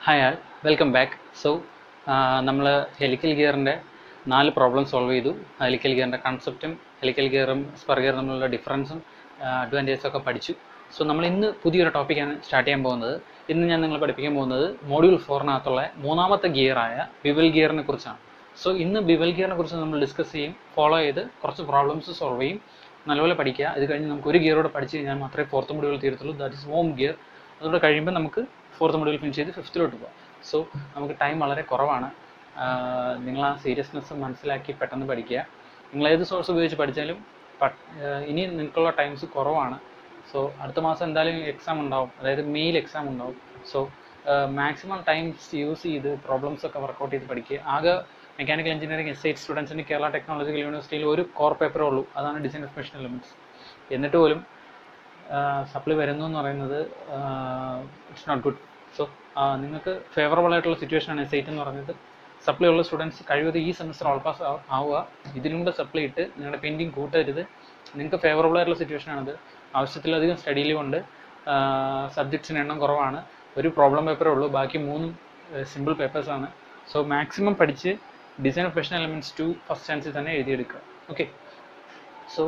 hi all welcome back so നമ്മൾ helical ഗിയറിൻ്റെ നാല് പ്രോബ്ലം സോൾവ് ചെയ്തു ഹെലിക്കൽ ഗിയറിൻ്റെ കൺസെപ്റ്റും ഹെലിക്കൽ ഗിയറും സ്പർ ഗിയറും തമ്മിലുള്ള ഡിഫറൻസും അഡ്വാൻറ്റേജസും ഒക്കെ പഠിച്ചു സോ നമ്മൾ ഇന്ന് പുതിയൊരു ടോപ്പിക്കാണ് സ്റ്റാർട്ട് ചെയ്യാൻ പോകുന്നത് ഇന്ന് ഞാൻ നിങ്ങളെ പഠിപ്പിക്കാൻ പോകുന്നത് മോഡ്യൂൾ ഫോറിനകത്തുള്ള മൂന്നാമത്തെ ഗിയറായ ബിവൽ ഗിയറിനെ കുറിച്ചാണ് സോ ഇന്ന് ബിവൽ ഗിയറിനെ കുറിച്ച് നമ്മൾ ഡിസ്കസ് ചെയ്യും ഫോളോ ചെയ്ത് കുറച്ച് പ്രോബ്ലംസ് സോൾവ് ചെയ്യും നല്ലപോലെ പഠിക്കുക ഇത് കഴിഞ്ഞ് നമുക്ക് ഒരു ഗിയറോടെ പഠിച്ച് കഴിഞ്ഞാൽ മാത്രമേ ഫോർത്ത് മൊഡ്യൂൾ തീരത്തുള്ളൂ ദാറ്റ് ഇസ് ഹോം ഗിയർ അതുകൂടെ കഴിയുമ്പോൾ നമുക്ക് ഫോർത്ത് മൊഡ്യൂൾ ഫിനിഷ് ചെയ്ത് ഫിഫ്ത്തിലോട്ട് പോകാം സോ നമുക്ക് ടൈം വളരെ കുറവാണ് നിങ്ങൾ ആ സീരിയസ്നെസ് മനസ്സിലാക്കി പെട്ടെന്ന് പഠിക്കുക നിങ്ങൾ ഏത് സോഴ്സ് ഉപയോഗിച്ച് പഠിച്ചാലും പ- ആഹ് ഇനി നിങ്ങൾക്കുള്ള ടൈംസ് കുറവാണ് സോ അടുത്ത മാസം എന്തായാലും എക്സാം ഉണ്ടാവും അതായത് മെയിൽ എക്സാം ഉണ്ടാവും സോ മാക്സിമം ടൈംസ് യൂസ് ചെയ്ത് പ്രോബ്ലംസ് ഒക്കെ വർക്കൗട്ട് ചെയ്ത് പഠിക്കുക ആകെ മെക്കാനിക്കൽ എഞ്ചിനീയറിംഗ് എസ് എയ്റ്റ് സ്റ്റുഡൻസിന് കേരള ടെക്നോളജിക്കൽ യൂണിവേഴ്സിറ്റിയിൽ ഒരു കോർ പേപ്പറേ ഉള്ളൂ അതാണ് ഡിസൈൻ ഓഫ് മെഷീൻ എലമെൻറ്റ്സ് എന്നിട്ട് പോലും സപ്ലൈ വരുന്നു എന്ന് പറയുന്നത് ഇറ്റ്സ് നോട്ട് ഗുഡ് സോ നിങ്ങൾക്ക് ഫേവറബിൾ ആയിട്ടുള്ള സിറ്റുവേഷൻ ആണ് എസ് എയ്റ്റ് എന്ന് പറയുന്നത് സപ്ലൈ ഉള്ള സ്റ്റുഡൻസ് കഴിവതും ഈ സെമിസ്റ്റർ ഓൾ പാസ് ആവുക ഇതിലും കൂടെ സപ്ലൈ ഇട്ട് നിങ്ങളുടെ പെൻഡിങ് കൂട്ടരുത് നിങ്ങൾക്ക് ഫേവറബിൾ ആയിട്ടുള്ള സിറ്റുവേഷൻ ആണിത് ആവശ്യത്തിലധികം സ്റ്റഡി ലീവ് ഉണ്ട് സബ്ജക്ട്സിന് എണ്ണം കുറവാണ് ഒരു പ്രോബ്ലം പേപ്പറേ ഉള്ളൂ ബാക്കി മൂന്നും സിമ്പിൾ പേപ്പേഴ്സാണ് സോ മാക്സിമം പഠിച്ച് ഡിസൈൻ ഓഫ് ഫെഷൻ എലമെൻറ്റ്സ് ടു ഫസ്റ്റ് ചാൻസിൽ തന്നെ എഴുതിയെടുക്കുക ഓക്കെ സോ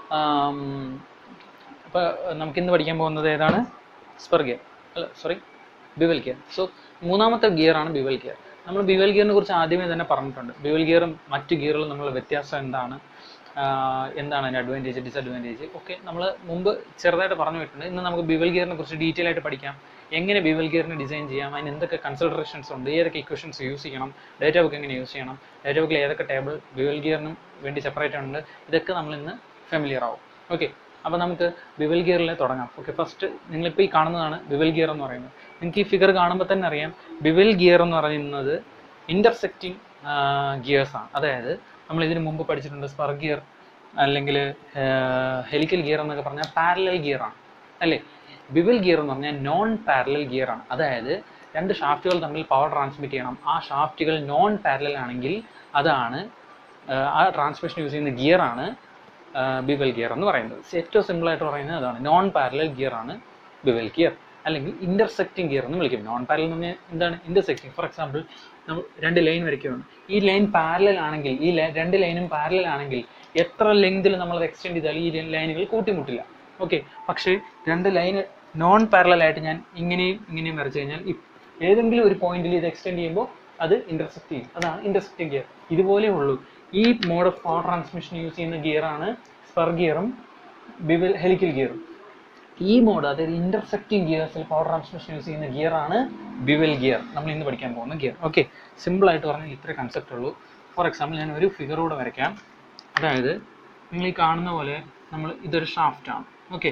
അപ്പോൾ നമുക്കിന്ന് പഠിക്കാൻ പോകുന്നത് ഏതാണ് സ്പർ ഗിയർ അല്ല സോറി ബിവൽ ഗിയർ സോ മൂന്നാമത്തെ ഗിയറാണ് ബിവൽ ഗിയർ നമ്മൾ ബിവൽ ഗിയറിനെ കുറിച്ച് ആദ്യമേ തന്നെ പറഞ്ഞിട്ടുണ്ട് ബിവൽ ഗിയറും മറ്റ് ഗിയറുകളും തമ്മിലുള്ള വ്യത്യാസം എന്താണ് ആഹ് എന്താണ് അതിൻ്റെ അഡ്വാൻറ്റേജ് ഡിസഡ്വാൻറ്റേജ് ഒക്കെ നമ്മൾ മുമ്പ് ചെറുതായിട്ട് പറഞ്ഞു വിട്ടിട്ടുണ്ട് ഇന്ന് നമുക്ക് ബിവൽ ഗിയറിനെ കുറിച്ച് ഡീറ്റെയിൽ ആയിട്ട് പഠിക്കാം എങ്ങനെ ബിവൽ ഗിയറിനെ ഡിസൈൻ ചെയ്യാം അതിന് എന്തൊക്കെ കൺസിഡറേഷൻസ് ഉണ്ട് ഏതൊക്കെ ഇക്വേഷൻസ് യൂസ് ചെയ്യണം ഡേറ്റ ബുക്ക് എങ്ങനെ യൂസ് ചെയ്യണം ഡേറ്റ ബുക്കിൽ ഏതൊക്കെ ടേബിൾ ബിവൽ ഗിയറിനും വേണ്ടി സെപ്പറേറ്റ് ഉണ്ട് ഇതൊക്കെ നമ്മൾ ഇന്ന് ഫെമിലിയർ ആവും ഓക്കെ അപ്പോൾ നമുക്ക് ബിവൽ ഗിയറിൽ തുടങ്ങാം ഓക്കെ ഫസ്റ്റ് നിങ്ങളിപ്പോൾ ഈ കാണുന്നതാണ് ബിവൽ ഗിയർ എന്ന് പറയുന്നത് നിങ്ങൾക്ക് ഈ ഫിഗർ കാണുമ്പോൾ തന്നെ അറിയാം ബിവൽ ഗിയർ എന്ന് പറയുന്നത് ഇൻ്റർസെക്റ്റിംഗ് ഗിയേഴ്സ് ആണ് അതായത് നമ്മൾ ഇതിന് മുമ്പ് പഠിച്ചിട്ടുണ്ട് സ്പർ ഗിയർ അല്ലെങ്കിൽ ഹെലിക്കൽ ഗിയർ എന്നൊക്കെ പറഞ്ഞാൽ പാരലൽ ഗിയർ ആണ് അല്ലേ ബിവൽ ഗിയർ എന്ന് പറഞ്ഞാൽ നോൺ പാരലൽ ഗിയർ ആണ് അതായത് രണ്ട് ഷാഫ്റ്റുകൾ തമ്മിൽ പവർ ട്രാൻസ്മിറ്റ് ചെയ്യണം ആ ഷാഫ്റ്റുകൾ നോൺ പാരലൽ ആണെങ്കിൽ അതാണ് ആഹ് ആ ട്രാൻസ്മിഷൻ യൂസ് ചെയ്യുന്ന ഗിയർ ആണ് ബിവൽ ഗിയർ എന്ന് പറയുന്നത് ഏറ്റവും സിമ്പിൾ ആയിട്ട് പറയുന്നത് അതാണ് നോൺ പാരലൽ ഗിയർ ആണ് ബിവൽ ഗിയർ അല്ലെങ്കിൽ ഇന്റർസെക്റ്റിംഗ് ഗിയർ എന്ന് വിളിക്കും നോൺ പാരലൽ എന്ന് പറഞ്ഞാൽ എന്താണ് ഇന്റർസെക്റ്റിംഗ് ഫോർ എക്സാമ്പിൾ നമ്മൾ രണ്ട് ലൈൻ വരയ്ക്കുകയാണ് ഈ ലൈൻ പാരലൽ ആണെങ്കിൽ ഈ ല- രണ്ട് ലൈനും പാരലൽ ആണെങ്കിൽ എത്ര ലെങ്തിൽ നമ്മൾ അത് എക്സ്റ്റെൻഡ് ചെയ്താൽ ഈ ലൈനുകൾ കൂട്ടിമുട്ടില്ല ഓക്കെ പക്ഷേ രണ്ട് ലൈൻ നോൺ പാരലൽ ആയിട്ട് ഞാൻ ഇങ്ങനെയും ഇങ്ങനെയും വരച്ചു കഴിഞ്ഞാൽ ഇ- ഏതെങ്കിലും ഒരു പോയിന്റിൽ ഇത് എക്സ്റ്റെൻഡ് ചെയ്യുമ്പോൾ അത് ഇന്റർസെക്ട് ചെയ്യും അതാണ് ഇന്റർസെക്റ്റിംഗ് ഗിയർ ഇതുപോലെ ഉള്ളൂ ഈ mode of power transmission use ചെയ്യുന്ന ഗിയറാണ് സ്പർ ഗിയറും ബിവൽ ഹെലിക്കൽ ഗിയറും ഈ മോഡ് അതായത് ഇന്റർസെക്റ്റിംഗ് ഗിയേഴ്സിൽ പവർ ട്രാൻസ്മിഷൻ യൂസ് ചെയ്യുന്ന ഗിയറാണ് ബിവൽ ഗിയർ നമ്മൾ ഇന്ന് പഠിക്കാൻ പോകുന്ന ഗിയർ ഓക്കെ സിമ്പിൾ ആയിട്ട് പറഞ്ഞാൽ ഇത്രേ കൺസെപ്റ്റ് ഉള്ളൂ ഫോർ എക്സാമ്പിൾ ഞാൻ ഒരു ഫിഗർ കൂടെ വരയ്ക്കാം അതായത് നിങ്ങൾ ഈ കാണുന്ന പോലെ നമ്മൾ ഇതൊരു ഷാഫ്റ്റ് ആണ് ഓക്കെ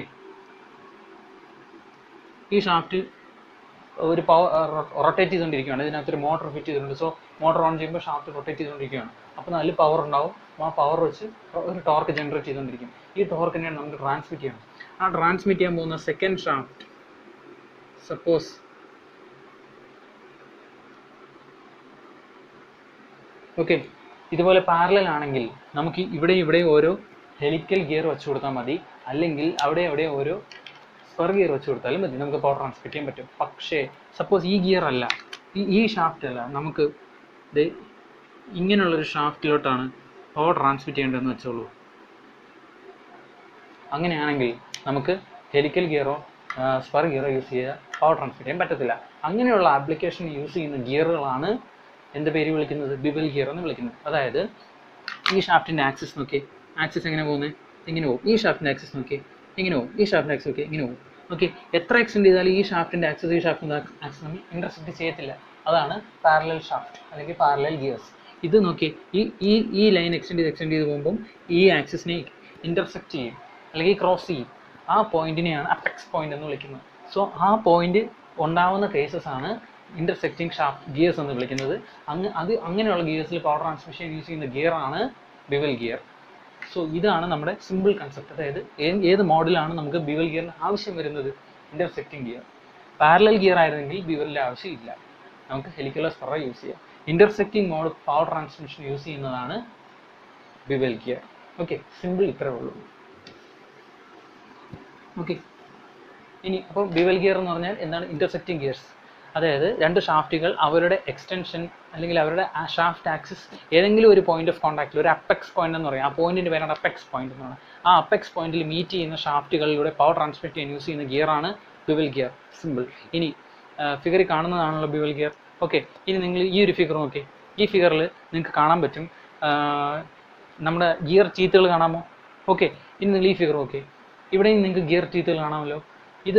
ഈ ഷാഫ്റ്റ് ഒരു പവർ റൊട്ടേറ്റ് ചെയ്തുകൊണ്ടിരിക്കുകയാണ് ഇതിനകത്തൊരു മോട്ടർ ഫിറ്റ് ചെയ്തിട്ടുണ്ട് സോ മോട്ടർ ഓൺ ചെയ്യുമ്പോൾ ഷാഫ്റ്റ് റൊട്ടേറ്റ് ചെയ്തുകൊണ്ടിരിക്കുകയാണ് അപ്പോൾ നല്ല പവർ ഉണ്ടാവും ആ പവർ വെച്ച് ഒരു ടോർക്ക് ജനറേറ്റ് ചെയ്തുകൊണ്ടിരിക്കും ഈ ടോർക്കിനെയാണ് നമുക്ക് ട്രാൻസ്മിറ്റ് ചെയ്യണം ആ ട്രാൻസ്മിറ്റ് ചെയ്യാൻ പോകുന്ന സെക്കൻഡ് ഷാഫ്റ്റ് സപ്പോസ് ഓക്കെ ഇതുപോലെ പാരലൽ ആണെങ്കിൽ നമുക്ക് ഇവിടെ ഇവിടെ ഓരോ ഹെലിക്കൽ ഗിയർ വെച്ച് കൊടുത്താൽ മതി അല്ലെങ്കിൽ അവിടെ അവിടെ ഓരോ സ്പർ ഗിയർ വെച്ച് കൊടുത്താലും മതി നമുക്ക് പവർ ട്രാൻസ്മിറ്റ് ചെയ്യാൻ പറ്റും പക്ഷേ സപ്പോസ് ഈ ഗിയർ അല്ല ഈ ഈ ഷാഫ്റ്റ് അല്ല നമുക്ക് ഇത് ഇങ്ങനെയുള്ളൊരു ഷാഫ്റ്റിലോട്ടാണ് പവർ ട്രാൻസ്മിറ്റ് ചെയ്യേണ്ടതെന്ന് വെച്ചോളൂ അങ്ങനെയാണെങ്കിൽ നമുക്ക് ഹെലിക്കൽ ഗിയറോ സ്പർ ഗിയറോ യൂസ് ചെയ്യുക പവർ ട്രാൻസ്മിറ്റ് ചെയ്യാൻ പറ്റത്തില്ല അങ്ങനെയുള്ള ആപ്ലിക്കേഷൻ യൂസ് ചെയ്യുന്ന ഗിയറുകളാണ് എന്ത് പേര് വിളിക്കുന്നത് ബിബൽ ഗിയർ എന്ന് വിളിക്കുന്നത് അതായത് ഈ ഷാഫ്റ്റിൻ്റെ ആക്സിസ് നോക്കി ആക്സിസ് എങ്ങനെ പോകുന്നത് ഇങ്ങനെ പോകും ഈ ഷാഫ്റ്റിൻ്റെ ആക്സിസ് നോക്കി ഇങ്ങനെ പോകും ഈ ഷാഫ്റ്റിൻ്റെ ആക്സിസ് നോക്കി ഇങ്ങനെ പോകും ഓക്കെ എത്ര എക്സ്റ്റെൻഡ് ചെയ്താലും ഈ ഷാഫ്റ്റിൻ്റെ ആക്സിസ് ഈ ഷാഫ്റ്റിൻ്റെ ആക്സിസ് തമ്മിൽ ഇന്റർസെക്ട് ചെയ്യത്തില്ല അതാണ് പാരലൽ ഷാഫ്റ്റ് അല്ലെങ്കിൽ പാരലൽ ഗിയേഴ്സ് ഇത് നോക്കി ഈ ഈ ഈ ലൈൻ എക്സ്റ്റെൻഡ് ചെയ്ത് എക്സ്റ്റെൻഡ് ചെയ്ത് പോകുമ്പം ഈ ആക്സിസിനെ ഇന്റർസെക്ട് ചെയ്യും അല്ലെങ്കിൽ ക്രോസ് ചെയ്യും ആ പോയിന്റിനെയാണ് അപ്പെക്സ് പോയിന്റ് എന്ന് വിളിക്കുന്നത് സോ ആ പോയിന്റ് ഉണ്ടാവുന്ന കേസസ് ആണ് ഇന്റർസെക്റ്റിംഗ് ഷാഫ്റ്റ് ഗിയേഴ്സ് എന്ന് വിളിക്കുന്നത് അങ്ങ് അത് അങ്ങനെയുള്ള ഗിയേഴ്സിൽ പവർ ട്രാൻസ്മിഷൻ യൂസ് ചെയ്യുന്ന ഗിയർ ആണ് ബിവൽ ഗിയർ സോ ഇതാണ് നമ്മുടെ സിമ്പിൾ കൺസെപ്റ്റ് അതായത് ഏ- ഏത് മോഡലാണ് നമുക്ക് ബിവൽ ഗിയറിന് ആവശ്യം വരുന്നത് ഇന്റർസെക്റ്റിംഗ് ഗിയർ പാരലൽ ഗിയർ ആയിരുന്നെങ്കിൽ ബിവലിൻ്റെ ആവശ്യമില്ല നമുക്ക് ഹെലിക്കുലർ സ്പറ യൂസ് ചെയ്യാം intersecting mode power transmission use ചെയ്യുന്നതാണ് ബിവൽ ഗിയർ ഓക്കെ സിമ്പിൾ ഇത്രേ ഉള്ളൂ ഓക്കെ ഇനി അപ്പോൾ ബിവൽ ഗിയർ എന്ന് പറഞ്ഞാൽ എന്താണ് ഇന്റർസെക്റ്റിംഗ് ഗിയേഴ്സ് അതായത് രണ്ട് ഷാഫ്റ്റുകൾ അവരുടെ എക്സ്റ്റൻഷൻ അല്ലെങ്കിൽ അവരുടെ ആ ഷാഫ്റ്റ് ആക്സിസ് ഏതെങ്കിലും ഒരു പോയിന്റ് ഓഫ് കോൺടാക്റ്റിൽ ഒരു അപ്പെക്സ് പോയിന്റ് എന്ന് പറയും ആ പോയിന്റിന്റെ പേരാണ് അപ്പെക്സ് പോയിന്റ് എന്ന് പറയുന്നത് ആ അപ്പെക്സ് പോയിന്റിൽ മീറ്റ് ചെയ്യുന്ന ഷാഫ്റ്റുകളിലൂടെ പവർ ട്രാൻസ്മിറ്റ് ചെയ്യാൻ യൂസ് ചെയ്യുന്ന ഗിയറാണ് ബിവൽ ഗിയർ സിമ്പിൾ ഇനി ഫിഗറിൽ കാണുന്നതാണല്ലോ ബിവൽ ഗിയർ ഓക്കെ ഇനി നിങ്ങൾ ഈ ഒരു ഫിഗർ നോക്കി ഈ ഫിഗറിൽ നിങ്ങൾക്ക് കാണാൻ പറ്റും ആ, നമ്മുടെ ഗിയർ ചീത്തുകൾ കാണാമോ ഓക്കെ ഇനി നിങ്ങൾ ഈ ഫിഗർ നോക്കി ഇവിടെയും നിങ്ങൾക്ക് ഗിയർ ചീത്തുകൾ കാണാമല്ലോ ഇത്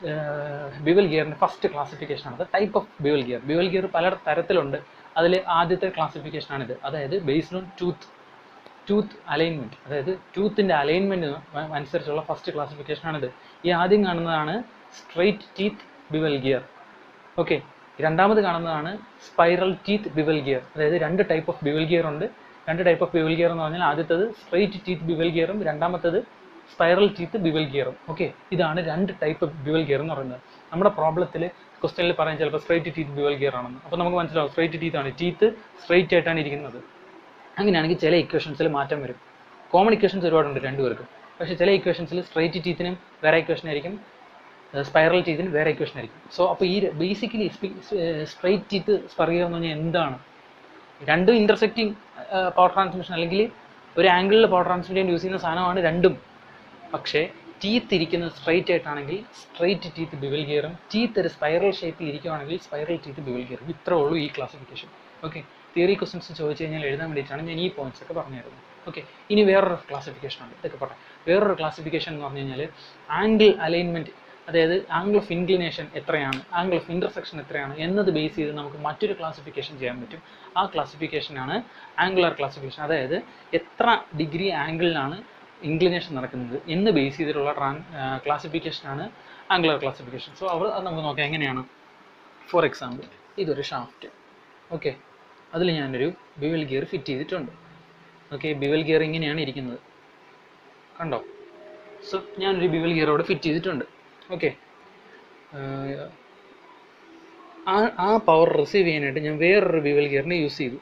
ബിവൽ ഗിയറിൻ്റെ ഫസ്റ്റ് ക്ലാസിഫിക്കേഷൻ ആണ് type of bevel gear bevel gear പല തരത്തിലുണ്ട് അതിൽ ആദ്യത്തെ ക്ലാസിഫിക്കേഷൻ ആണിത് അതായത് based on tooth tooth alignment അതായത് ടൂത്തിൻ്റെ അലൈൻമെൻറ്റ് അനുസരിച്ചുള്ള ഫസ്റ്റ് ക്ലാസിഫിക്കേഷൻ ആണിത് ഈ ആദ്യം കാണുന്നതാണ് straight teeth bevel gear okay രണ്ടാമത് കാണുന്നതാണ് സ്പൈറൽ ടീത്ത് ബിവൽ ഗിയർ അതായത് രണ്ട് ടൈപ്പ് ഓഫ് ബിവൽ ഗിയർ ഉണ്ട് രണ്ട് ടൈപ്പ് ഓഫ് ബിവൽ ഗിയർ എന്ന് പറഞ്ഞാൽ ആദ്യത്തത് സ്ട്രെയിറ്റ് ടീത്ത് ബിവൽ ഗിയറും രണ്ടാമത്തത് സ്പൈറൽ ടീത്ത് ബിവൽ ഗിയറും ഓക്കെ ഇതാണ് രണ്ട് ടൈപ്പ് ബിവൽ ഗിയർ എന്ന് പറയുന്നത് നമ്മുടെ പ്രോബ്ലത്തിൽ ക്വസ്റ്റനിൽ പറയാൻ ചിലപ്പോൾ സ്ട്രെയിറ്റ് ടീത്ത് ബിവൽ ഗിയർ ആണെന്ന് അപ്പോൾ നമുക്ക് മനസ്സിലാവും സ്ട്രെയിറ്റ് ടീത്ത് ആണ് ടീത്ത് സ്ട്രെയിറ്റ് ആയിട്ടാണ് ഇരിക്കുന്നത് അങ്ങനെയാണെങ്കിൽ ചില ഇക്വേഷൻസിൽ മാറ്റം വരും കോമൺ ഇക്വേഷൻസ് ഒരുപാടുണ്ട് രണ്ടുപേർക്കും പക്ഷേ ചില ഇക്വേഷൻസിൽ സ്ട്രെയിറ്റ് ടീത്തിനും വേറെ ഇക്വേഷൻ ആയിരിക്കും സ്പൈറൽ ടീത്തിന് വേറെ ഇക്വേഷൻ ആയിരിക്കും സോ അപ്പോൾ ഈ ബേസിക്കലി സ്ട്രെയിറ്റ് ടീത്ത് സ്പർഗിയ എന്ന് പറഞ്ഞാൽ എന്താണ് രണ്ടും ഇന്റർസെക്റ്റിംഗ് പവർ ട്രാൻസ്മിഷൻ അല്ലെങ്കിൽ ഒരു ആംഗിളിൽ പവർ ട്രാൻസ്മിറ്റ് ചെയ്യാൻ യൂസ് ചെയ്യുന്ന സാധനമാണ് രണ്ടും പക്ഷേ ടീത്ത് ഇരിക്കുന്നത് സ്ട്രെയിറ്റ് ആയിട്ടാണെങ്കിൽ സ്ട്രെയിറ്റ് ടീത്ത് ബിവൽ ഗിയറും ടീത്ത് ഒരു സ്പൈറൽ ഷേപ്പിൽ ഇരിക്കുവാണെങ്കിൽ സ്പൈറൽ ടീത്ത് ബിവൽ ഗിയറും ഇത്രേ ഉള്ളൂ ഈ ക്ലാസിഫിക്കേഷൻ ഓക്കെ തിയറി ക്വസ്റ്റൻസ് ചോദിച്ചു കഴിഞ്ഞാൽ എഴുതാൻ വേണ്ടിയിട്ടാണ് ഞാൻ ഈ പോയിന്റ്സ് ഒക്കെ പറഞ്ഞു തരുന്നത് ഓക്കെ ഇനി വേറൊരു ക്ലാസിഫിക്കേഷൻ ഉണ്ട് ഇതൊക്കെ പറയാം വേറൊരു ക്ലാസിഫിക്കേഷൻ എന്ന് പറഞ്ഞു കഴിഞ്ഞാൽ ആംഗിൾ അലൈൻമെൻറ്റ് അതായത് ആംഗിൾ ഓഫ് ഇൻക്ലിനേഷൻ എത്രയാണ് ആംഗിൾ ഓഫ് ഇൻ്റർസെക്ഷൻ എത്രയാണ് എന്നത് ബേസ് ചെയ്ത് നമുക്ക് മറ്റൊരു ക്ലാസിഫിക്കേഷൻ ചെയ്യാൻ പറ്റും ആ ക്ലാസിഫിക്കേഷനാണ് ആംഗുലർ ക്ലാസിഫിക്കേഷൻ അതായത് എത്ര ഡിഗ്രി ആംഗിളിലാണ് ഇൻക്ലിനേഷൻ നടക്കുന്നത് എന്ന് ബേസ് ചെയ്തിട്ടുള്ള ട്രാൻ ക്ലാസിഫിക്കേഷനാണ് ആംഗുലർ ക്ലാസിഫിക്കേഷൻ സോ അവർ അത് നമുക്ക് നോക്കാം എങ്ങനെയാണ് ഫോർ എക്സാമ്പിൾ ഇതൊരു ഷാഫ്റ്റ് ഓക്കെ അതിൽ ഞാനൊരു ബിവൽ ഗിയർ ഫിറ്റ് ചെയ്തിട്ടുണ്ട് ഓക്കെ ബിവൽ ഗിയർ ഇങ്ങനെയാണ് ഇരിക്കുന്നത് കണ്ടോ സോ ഞാനൊരു ബിവൽ ഗിയർ അവിടെ ഫിറ്റ് ചെയ്തിട്ടുണ്ട് ഓക്കെ ആ ആ പവർ റിസീവ് ചെയ്യാനായിട്ട് ഞാൻ വേറൊരു ബിവൽ ഗിയറിനെ യൂസ് ചെയ്തു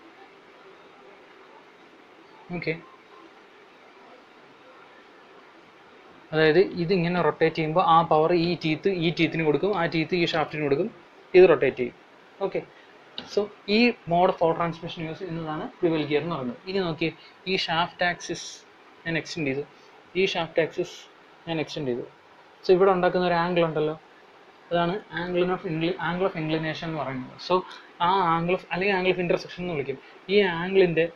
ഓക്കെ അതായത് ഇതിങ്ങനെ റൊട്ടേറ്റ് ചെയ്യുമ്പോൾ ആ പവർ ഈ ടീത്ത് ഈ ടീത്തിന് കൊടുക്കും ആ ടീത്ത് ഈ ഷാഫ്റ്റിന് കൊടുക്കും ഇത് റൊട്ടേറ്റ് ചെയ്യും ഓക്കെ സോ ഈ mode of power transmission use ചെയ്യുന്നതാണ് പ്രിവൽ ഗിയർ എന്ന് പറയുന്നത് ഇനി നോക്കി ഈ ഷാഫ്റ്റ് ആക്സിസ് ഞാൻ എക്സ്റ്റെൻഡ് ചെയ്തു ഈ ഷാഫ്റ്റ് ആക്സിസ് ഞാൻ എക്സ്റ്റെൻഡ് ചെയ്തു സോ ഇവിടെ ഉണ്ടാക്കുന്ന ഒരു ആംഗിൾ ഉണ്ടല്ലോ അതാണ് ആംഗിൾ ഓഫ് ഇൻക്ലി ആംഗിൾ ഓഫ് ഇൻക്ലിനേഷൻ എന്ന് പറയുന്നത് സോ ആ ആംഗിൾ ഓഫ് അല്ലെങ്കിൽ ആംഗിൾ ഓഫ് ഇൻ്റർസെക്ഷൻ എന്ന് വിളിക്കും ഈ ആംഗിളിൻ്റെ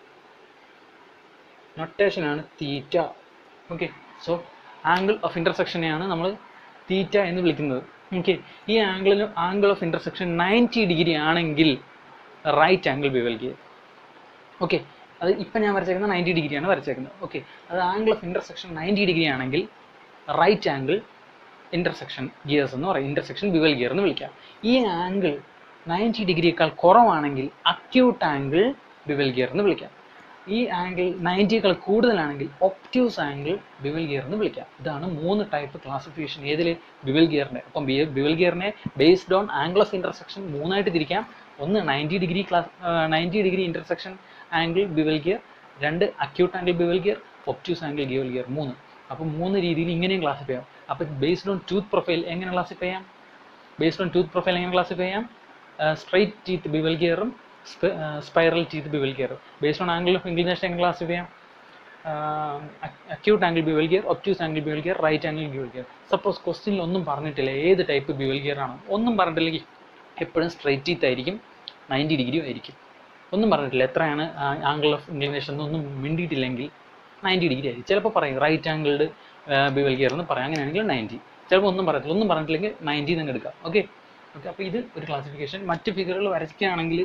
നൊട്ടേഷനാണ് theta okay so angle of ഇൻ്റർസെക്ഷനെയാണ് നമ്മൾ തീറ്റ എന്ന് വിളിക്കുന്നത് ഓക്കെ ഈ ആംഗിളിന് angle of intersection ninety degree ആണെങ്കിൽ right angle bevel gear okay അത് ഇപ്പം ഞാൻ വരച്ചേക്കുന്നത് നയൻറ്റി ഡിഗ്രിയാണ് വരച്ചേക്കുന്നത് ഓക്കെ അത് angle of intersection ninety degree ആണെങ്കിൽ റൈറ്റ് ആംഗിൾ ഇൻ്റർസെക്ഷൻ ഗിയേഴ്സ് എന്ന് പറയും ഇൻ്റർസെക്ഷൻ ബിവൽ ഗിയർ എന്ന് വിളിക്കാം ഈ ആംഗിൾ നയൻറ്റി ഡിഗ്രിയേക്കാൾ കുറവാണെങ്കിൽ അക്യൂട്ട് ആംഗിൾ ബിവൽ ഗിയർ എന്ന് വിളിക്കാം ഈ ആംഗിൾ നയൻറ്റിയേക്കാൾ കൂടുതലാണെങ്കിൽ ഒപ്റ്റ്യൂസ് ആംഗിൾ ബിവൽ ഗിയർ എന്ന് വിളിക്കാം ഇതാണ് മൂന്ന് ടൈപ്പ് ക്ലാസിഫിക്കേഷൻ ഏതിൽ ബിവൽ ഗിയറിൻ്റെ അപ്പം ബിവൽ ഗിയറിനെ based on angle of intersection മൂന്നായിട്ട് തിരിക്കാം ഒന്ന് ninety degree class ninety degree intersection angle bevel gear രണ്ട് acute angle bevel gear obtuse angle bevel gear മൂന്ന് അപ്പം മൂന്ന് രീതിയിൽ ഇങ്ങനെയും ക്ലാസിഫൈ ചെയ്യാം അപ്പം ബേസ്ഡ് ഓൺ ടൂത്ത് പ്രൊഫൈൽ എങ്ങനെ ക്ലാസിഫൈ ചെയ്യാം ബേസ്ഡ് ഓൺ ടൂത്ത് പ്രൊഫൈൽ എങ്ങനെ ക്ലാസിഫൈ ചെയ്യാം സ്ട്രൈറ്റ് ടീത്ത് ബിവൽ ഗിയറും സ്പൈറൽ ടീത്ത് ബിവൽ ഗിയറും ബേസ്ഡ് ഓൺ ആംഗിൾ ഓഫ് ഇംഗ്ലീഷ് എങ്ങനെ ക്ലാസിഫൈ ചെയ്യാം acute angle bevel gear obtuse angle bevel gear right angle bevel gear suppose ക്വസ്റ്റ്യനിൽ ഒന്നും പറഞ്ഞിട്ടില്ല ഏത് ടൈപ്പ് ബിവൽ ഗിയർ ആണ് ഒന്നും പറഞ്ഞിട്ടില്ലെങ്കിൽ എപ്പോഴും സ്ട്രൈറ്റ് ടീത്ത് ആയിരിക്കും നയൻറ്റി ഡിഗ്രി ആയിരിക്കും ഒന്നും പറഞ്ഞിട്ടില്ല എത്രയാണ് ആംഗിൾ ഓഫ് ഇംഗ്ലീഷ് എന്നൊന്നും മിണ്ടിയിട്ടില്ലെങ്കിൽ നയൻറ്റി ഡിഗ്രി ആയിരിക്കും ചിലപ്പോൾ പറയും റൈറ്റ് ആംഗിൾഡ് ബിവൽ ഗിയർ എന്ന് പറയാം അങ്ങനെയാണെങ്കിൽ നയൻറ്റി ചിലപ്പോൾ ഒന്നും പറയത്തില്ല ഒന്നും പറഞ്ഞിട്ടില്ലെങ്കിൽ നയൻറ്റി തന്നെ എടുക്കാം ഓക്കെ ഓക്കെ അപ്പോൾ ഇത് ഒരു ക്ലാസിഫിക്കേഷൻ മറ്റ് ഫിഗറുകൾ വരയ്ക്കുകയാണെങ്കിൽ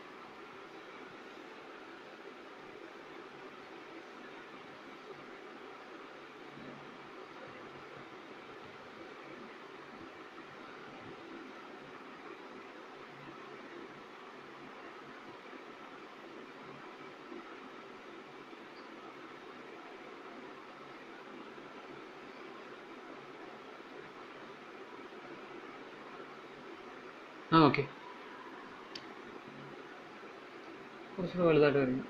ആ ഓക്കെ കുറച്ചുകൂടെ വലുതായിട്ട് വരും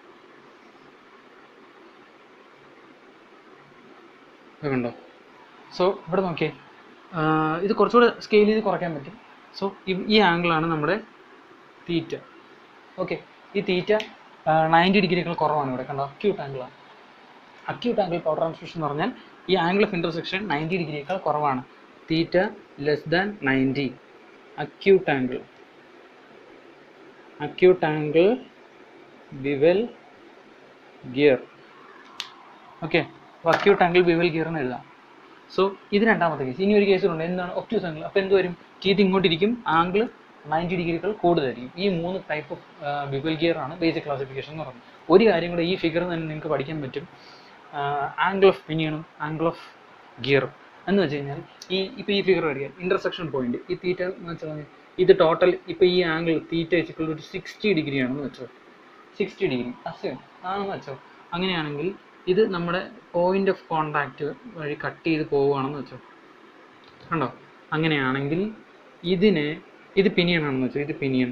കണ്ടോ സോ ഇവിടെ നോക്കിയേ ആഹ് ഇത് കുറച്ചുകൂടെ സ്കെയിൽ ചെയ്ത് കുറയ്ക്കാൻ പറ്റും സോ ഈ ആംഗിളാണ് നമ്മുടെ തീറ്റ ഓക്കെ ഈ തീറ്റ നയൻറ്റി ഡിഗ്രിയേക്കാൾ കുറവാണ് ഇവിടെ കണ്ടോ അക്യൂട്ട് ആംഗിളാണ് അക്യൂട്ട് ആംഗിൾ പവർ ട്രാൻസ്മിഷൻ എന്ന് പറഞ്ഞാൽ ഈ ആംഗിൾ ഓഫ് ഇൻ്റർസെക്ഷൻ നയൻറ്റി ഡിഗ്രിയേക്കാൾ കുറവാണ് theta less than ninety acute angle acute angle bevel gear okay അപ്പോൾ അക്യൂട്ട് ആംഗിൾ ബിവൽ ഗിയർ എന്ന് എഴുതാം സോ ഇത് രണ്ടാമത്തെ കേസ് ഇനി ഒരു കേസിലുണ്ട് എന്താണ് ഒപ്റ്റ്യൂസ് ആംഗിൾ അപ്പോൾ എന്ത് വരും ടീത്ത് ഇങ്ങോട്ടിരിക്കും ആംഗിൾ നയൻറ്റി ഡിഗ്രികൾ കൂടുതലായിരിക്കും ഈ മൂന്ന് ടൈപ്പ് ഓഫ് ബിവൽ ഗിയർ ആണ് ബേസിക് ക്ലാസിഫിക്കേഷൻ എന്ന് പറയുന്നത് ഒരു കാര്യം കൂടെ ഈ ഫിഗർ തന്നെ നിങ്ങൾക്ക് പഠിക്കാൻ പറ്റും ആംഗിൾ ഓഫ് പിനിയണും ആംഗിൾ ഓഫ് ഗിയറും എന്ന് വെച്ച് കഴിഞ്ഞാൽ ഈ ഇപ്പോൾ ഈ ഫിഗർ പഠിക്കാം ഇൻ്റർസെക്ഷൻ പോയിന്റ് ഈ തീറ്റ എന്ന് വെച്ചാൽ ഇത് ടോട്ടൽ ഇപ്പോൾ ഈ ആംഗിൾ തീറ്റ ഇസിക്വൾ ഒരു സിക്സ്റ്റി ഡിഗ്രി ആണെന്ന് വെച്ചോ സിക്സ്റ്റി ഡിഗ്രി അസ്യം ആണെന്ന് വെച്ചോ അങ്ങനെയാണെങ്കിൽ ഇത് നമ്മുടെ പോയിന്റ് ഓഫ് കോണ്ടാക്റ്റ് വഴി കട്ട് ചെയ്ത് പോവുകയാണെന്ന് വെച്ചോ കണ്ടോ അങ്ങനെയാണെങ്കിൽ ഇതിനെ ഇത് പിനിയൺ ആണെന്ന് വെച്ചോ ഇത് പിനിയൺ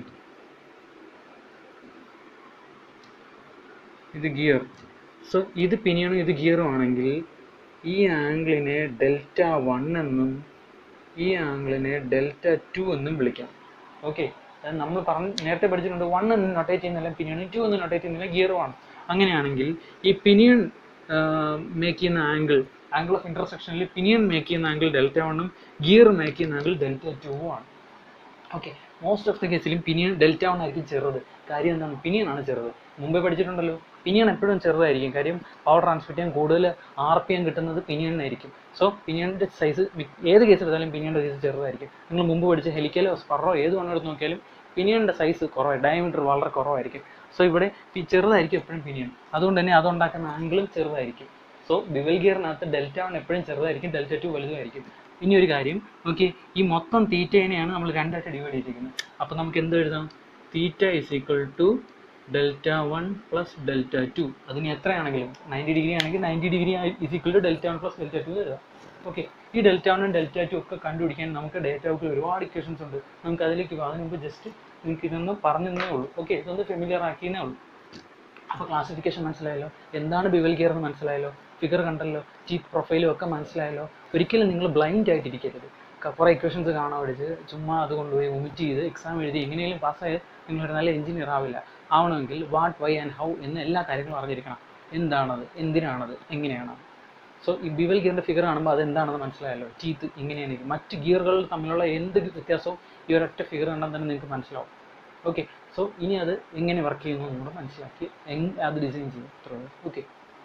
ഇത് ഗിയർ സോ ഇത് പിനിയണും ഇത് ഗിയറും ആണെങ്കിൽ ഈ ആംഗിളിനെ ഡെൽറ്റ വൺ എന്നും ഈ ആംഗിളിനെ ഡെൽറ്റ ടു എന്നും വിളിക്കാം ഓക്കെ നമ്മൾ പറഞ്ഞ് നേരത്തെ പഠിച്ചിട്ടുണ്ട് വൺ എന്ന് നൊട്ടേറ്റ് ചെയ്യുന്നില്ല പിനിയൺ ടു എന്ന് നൊട്ടേറ്റ് ചെയ്യുന്നില്ല ഗിയറുമാണ് അങ്ങനെയാണെങ്കിൽ ഈ പിനിയൺ മേക്ക് ചെയ്യുന്ന ആംഗിൾ ആംഗിൾ ഓഫ് ഇന്റർസെക്ഷനിൽ പിനിയൺ മേക്ക് ചെയ്യുന്ന ആംഗിൾ ഡെൽറ്റ വണ്ണും ഗിയർ മേക്ക് ചെയ്യുന്ന ആംഗിൾ ഡെൽറ്റ ടു ആണ് ഓക്കെ മോസ്റ്റ് ഓഫ് ദ കേസിലും പിനിയൺ ഡെൽറ്റ വൺ ആയിരിക്കും ചെറുത് കാര്യം എന്താണ് പിനിയൺ ആണ് ചെറുത് മുമ്പേ പഠിച്ചിട്ടുണ്ടല്ലോ പിനിയൺ എപ്പോഴും ചെറുതായിരിക്കും കാര്യം പവർ ട്രാൻസ്മിറ്റ് ചെയ്യാൻ കൂടുതൽ ആർ പി എം കിട്ടുന്നത് പിനിയണിനായിരിക്കും സോ പിനിയണിൻ്റെ സൈസ് ഏത് കേസ് എടുത്താലും പിനിയണിൻ്റെ സൈസ് ചെറുതായിരിക്കും നിങ്ങൾ മുമ്പ് പഠിച്ച ഹെലിക്കലോ സ്പറോ ഏത് വേണം എടുത്ത് നോക്കിയാലും പിനിയണിൻ്റെ സൈസ് കുറവായി ഡയമീറ്റർ വളരെ കുറവായിരിക്കും സോ ഇവിടെ ഈ ചെറുതായിരിക്കും എപ്പോഴും പിനിയൺ അതുകൊണ്ട് തന്നെ അതുണ്ടാക്കുന്ന ആംഗിളും ചെറുതായിരിക്കും സോ ബിവൽ ഗിയറിനകത്ത് ഡെൽറ്റ വൺ എപ്പോഴും ചെറുതായിരിക്കും ഡെൽറ്റ ടു വലുതായിരിക്കും ഇനി ഒരു കാര്യം ഓക്കെ ഈ മൊത്തം തീറ്റേനെയാണ് നമ്മൾ രണ്ടായിട്ട് ഡിവൈഡ് ചെയ്തിരിക്കുന്നത് അപ്പോൾ നമുക്ക് എന്ത് എഴുതാം theta is equal to delta one plus delta two അതിന് എത്രയാണെങ്കിലും നയൻറ്റി ഡിഗ്രി ആണെങ്കിൽ ninety degree is equal to delta one plus delta two എഴുതാം ഓക്കെ ഈ ഡെൽറ്റ വണ്ണും ഡെൽറ്റ ടു ഒക്കെ കണ്ടുപിടിക്കാൻ നമുക്ക് ഡേറ്റ ബുക്കിൽ ഒരുപാട് ഇക്വേഷൻസ് ഉണ്ട് നമുക്ക് അതിലേക്ക് പോകാം അതിന് മുമ്പ് ജസ്റ്റ് നിങ്ങൾക്ക് ഇതൊന്ന് പറഞ്ഞു തന്നേ ഉള്ളൂ ഓക്കെ ഇതൊന്ന് ഫെമിലിയർ ആക്കിയേ ഉള്ളൂ അപ്പോൾ ക്ലാസിഫിക്കേഷൻ മനസ്സിലായല്ലോ എന്താണ് ബിവൽ ഗിയർ എന്ന് മനസ്സിലായല്ലോ ഫിഗർ കണ്ടല്ലോ ചീപ്പ് പ്രൊഫൈലും ഒക്കെ മനസ്സിലായല്ലോ ഒരിക്കലും നിങ്ങൾ ബ്ലൈൻഡ് ആയിട്ടിരിക്കരുത് ക- കുറേ ഇക്വേഷൻസ് കാണാൻ പഠിച്ച് ചുമ്മാ അത് കൊണ്ടുപോയി ഒമിറ്റ് ചെയ്ത് എക്സാം എഴുതി എങ്ങനെയെങ്കിലും പാസ്സായി നിങ്ങളൊരു നല്ല എഞ്ചിനീയർ ആവില്ല ആവണമെങ്കിൽ വാട്ട് വൈ ആൻഡ് ഹൗ എന്ന എല്ലാ കാര്യങ്ങളും അറിഞ്ഞിരിക്കണം എന്താണത് എന്തിനാണത് എങ്ങനെയാണത് സോ ഈ ബിവൽ ഗിയറിൻ്റെ ഫിഗർ കാണുമ്പോൾ അത് എന്താണെന്ന് മനസ്സിലായല്ലോ ടീത്ത് ഇങ്ങനെയാണ് ഇരിക്കും മറ്റ് ഗിയറുകൾ തമ്മിലുള്ള എന്ത് വ്യത്യാസവും ഈ ഒരൊറ്റ ഫിഗർ കണ്ടാൽ തന്നെ നിങ്ങൾക്ക് മനസ്സിലാവും ഓക്കെ സോ ഇനി അത് എങ്ങനെ വർക്ക് ചെയ്യുന്നു എന്ന് കൂടെ മനസ്സിലാക്കി എങ് അത് ഡിസൈൻ ചെയ്യും അത്രേ ഓക്കെ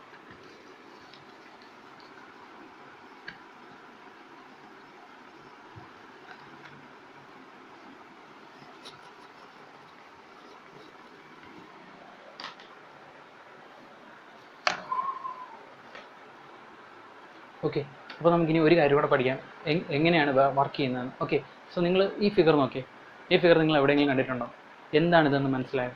ഓക്കെ അപ്പോൾ നമുക്കിനി ഒരു കാര്യം കൂടെ പഠിക്കാം എങ്- എങ്ങനെയാണ് വർക്ക് ചെയ്യുന്നത് ഓക്കെ സോ നിങ്ങൾ ഈ ഫിഗർ നോക്കിയേ ഈ ഫിഗർ നിങ്ങൾ എവിടെയെങ്കിലും കണ്ടിട്ടുണ്ടോ എന്താണിതെന്ന് മനസ്സിലായോ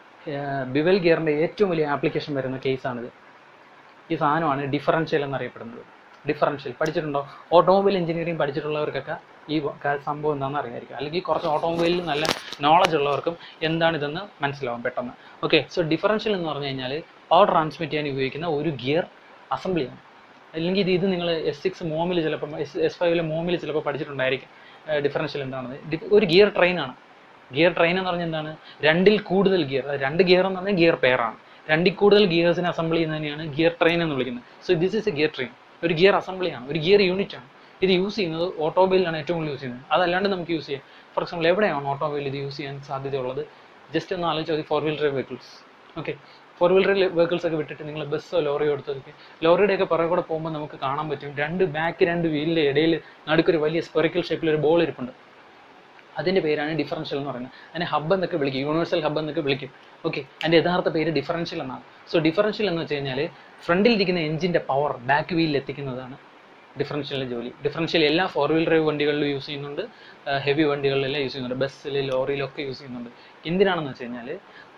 ബിവൽ ഗിയറിൻ്റെ ഏറ്റവും വലിയ ആപ്ലിക്കേഷൻ വരുന്ന കേസാണിത് ഈ സാധനമാണ് ഡിഫറൻഷ്യൽ എന്നറിയപ്പെടുന്നത് ഡിഫറൻഷ്യൽ പഠിച്ചിട്ടുണ്ടോ ഓട്ടോമൊബൈൽ എഞ്ചിനീയറിംഗ് പഠിച്ചിട്ടുള്ളവർക്കൊക്കെ ഈ വ- ക- സംഭവം എന്താണെന്ന് അറിയായിരിക്കും അല്ലെങ്കിൽ കുറച്ച് ഓട്ടോമൊബൈലിൽ നല്ല നോളജ് ഉള്ളവർക്കും എന്താണിതെന്ന് മനസ്സിലാവും പെട്ടെന്ന് ഓക്കെ സോ ഡിഫറൻഷ്യൽ എന്ന് പറഞ്ഞു കഴിഞ്ഞാൽ പവർ ട്രാൻസ്മിറ്റ് ചെയ്യാൻ ഉപയോഗിക്കുന്ന ഒരു ഗിയർ അസംബ്ലിയാണ് അല്ലെങ്കിൽ ഇത് ഇത് നിങ്ങൾ എസ് സിക്സ് മോമിൽ ചിലപ്പോൾ എസ് എസ് ഫൈവിലെ മോമിൽ ചിലപ്പോൾ പഠിച്ചിട്ടുണ്ടായിരിക്കും ഡിഫറൻഷ്യൽ എന്താണെന്ന് ഡി- ഒരു ഗിയർ ട്രെയിനാണ് ഗിയർ ട്രെയിൻ എന്ന് പറഞ്ഞാൽ എന്താണ് രണ്ടിൽ കൂടുതൽ ഗിയർ രണ്ട് ഗിയർ എന്ന് പറഞ്ഞാൽ ഗിയർ പെയറാണ് രണ്ടിൽ കൂടുതൽ ഗിയേഴ്സിനെ അസംബിൾ ചെയ്യുന്നതിനെയാണ് ഗിയർ ട്രെയിൻ എന്ന് വിളിക്കുന്നത് so this is a gear train ഒരു ഗിയർ അസംബ്ലിയാണ് ഒരു ഗിയർ യൂണിറ്റ് ആണ് ഇത് യൂസ് ചെയ്യുന്നത് ഓട്ടോമൊബൈലിലാണ് ഏറ്റവും കൂടുതൽ യൂസ് ചെയ്യുന്നത് അതല്ലാണ്ട് നമുക്ക് യൂസ് ചെയ്യാം ഫോർ എക്സാമ്പിൾ എവിടെയാണ് ഓട്ടോമൊബൈൽ ഇത് യൂസ് ചെയ്യാൻ സാധ്യതയുള്ളത് ജസ്റ്റ് ഒന്ന് ആലോചിച്ച് മതി four wheel drive vehicles okay four wheel drive vehicles ഒക്കെ വിട്ടിട്ട് നിങ്ങൾ ബസ്സോ ലോറിയോ എടുത്തൊക്കെ ലോറിയുടെ ഒക്കെ പുറകെ കൂടെ പോകുമ്പോൾ നമുക്ക് കാണാൻ പറ്റും രണ്ട് ബാക്ക് രണ്ട് വീലിൻ്റെ ഇടയിൽ നടുക്കൊരു വലിയ സ്പെറിക്കൽ ഷേപ്പിൽ ഒരു ബോൾ ഇരിപ്പുണ്ട് അതിൻ്റെ പേരാണ് ഡിഫറൻഷ്യൽ എന്ന് പറയുന്നത് അതിനെ ഹബ്ബ് എന്നൊക്കെ വിളിക്കും യൂണിവേഴ്സൽ ഹബ്ബ് എന്നൊക്കെ വിളിക്കും ഓക്കെ അതിൻ്റെ യഥാർത്ഥ പേര് ഡിഫറൻഷ്യൽ എന്നാണ് സോ ഡിഫറൻഷ്യൽ എന്ന് വെച്ച് കഴിഞ്ഞാൽ ഫ്രണ്ടിൽ ഇരിക്കുന്ന എഞ്ചിൻ്റെ പവർ ബാക്ക് വീലിൽ എത്തിക്കുന്നതാണ് ഡിഫറൻഷ്യലിൻ്റെ ജോലി ഡിഫറൻഷ്യൽ എല്ലാ ഫോർ വീൽ ഡ്രൈവ് വണ്ടികളിലും യൂസ് ചെയ്യുന്നുണ്ട് ഹെവി വണ്ടികളിലെല്ലാം യൂസ് ചെയ്യുന്നുണ്ട് ബസ്സിൽ ലോറിയിലൊക്കെ യൂസ് ചെയ്യുന്നുണ്ട് എന്തിനാണെന്ന് വെച്ച് കഴിഞ്ഞാൽ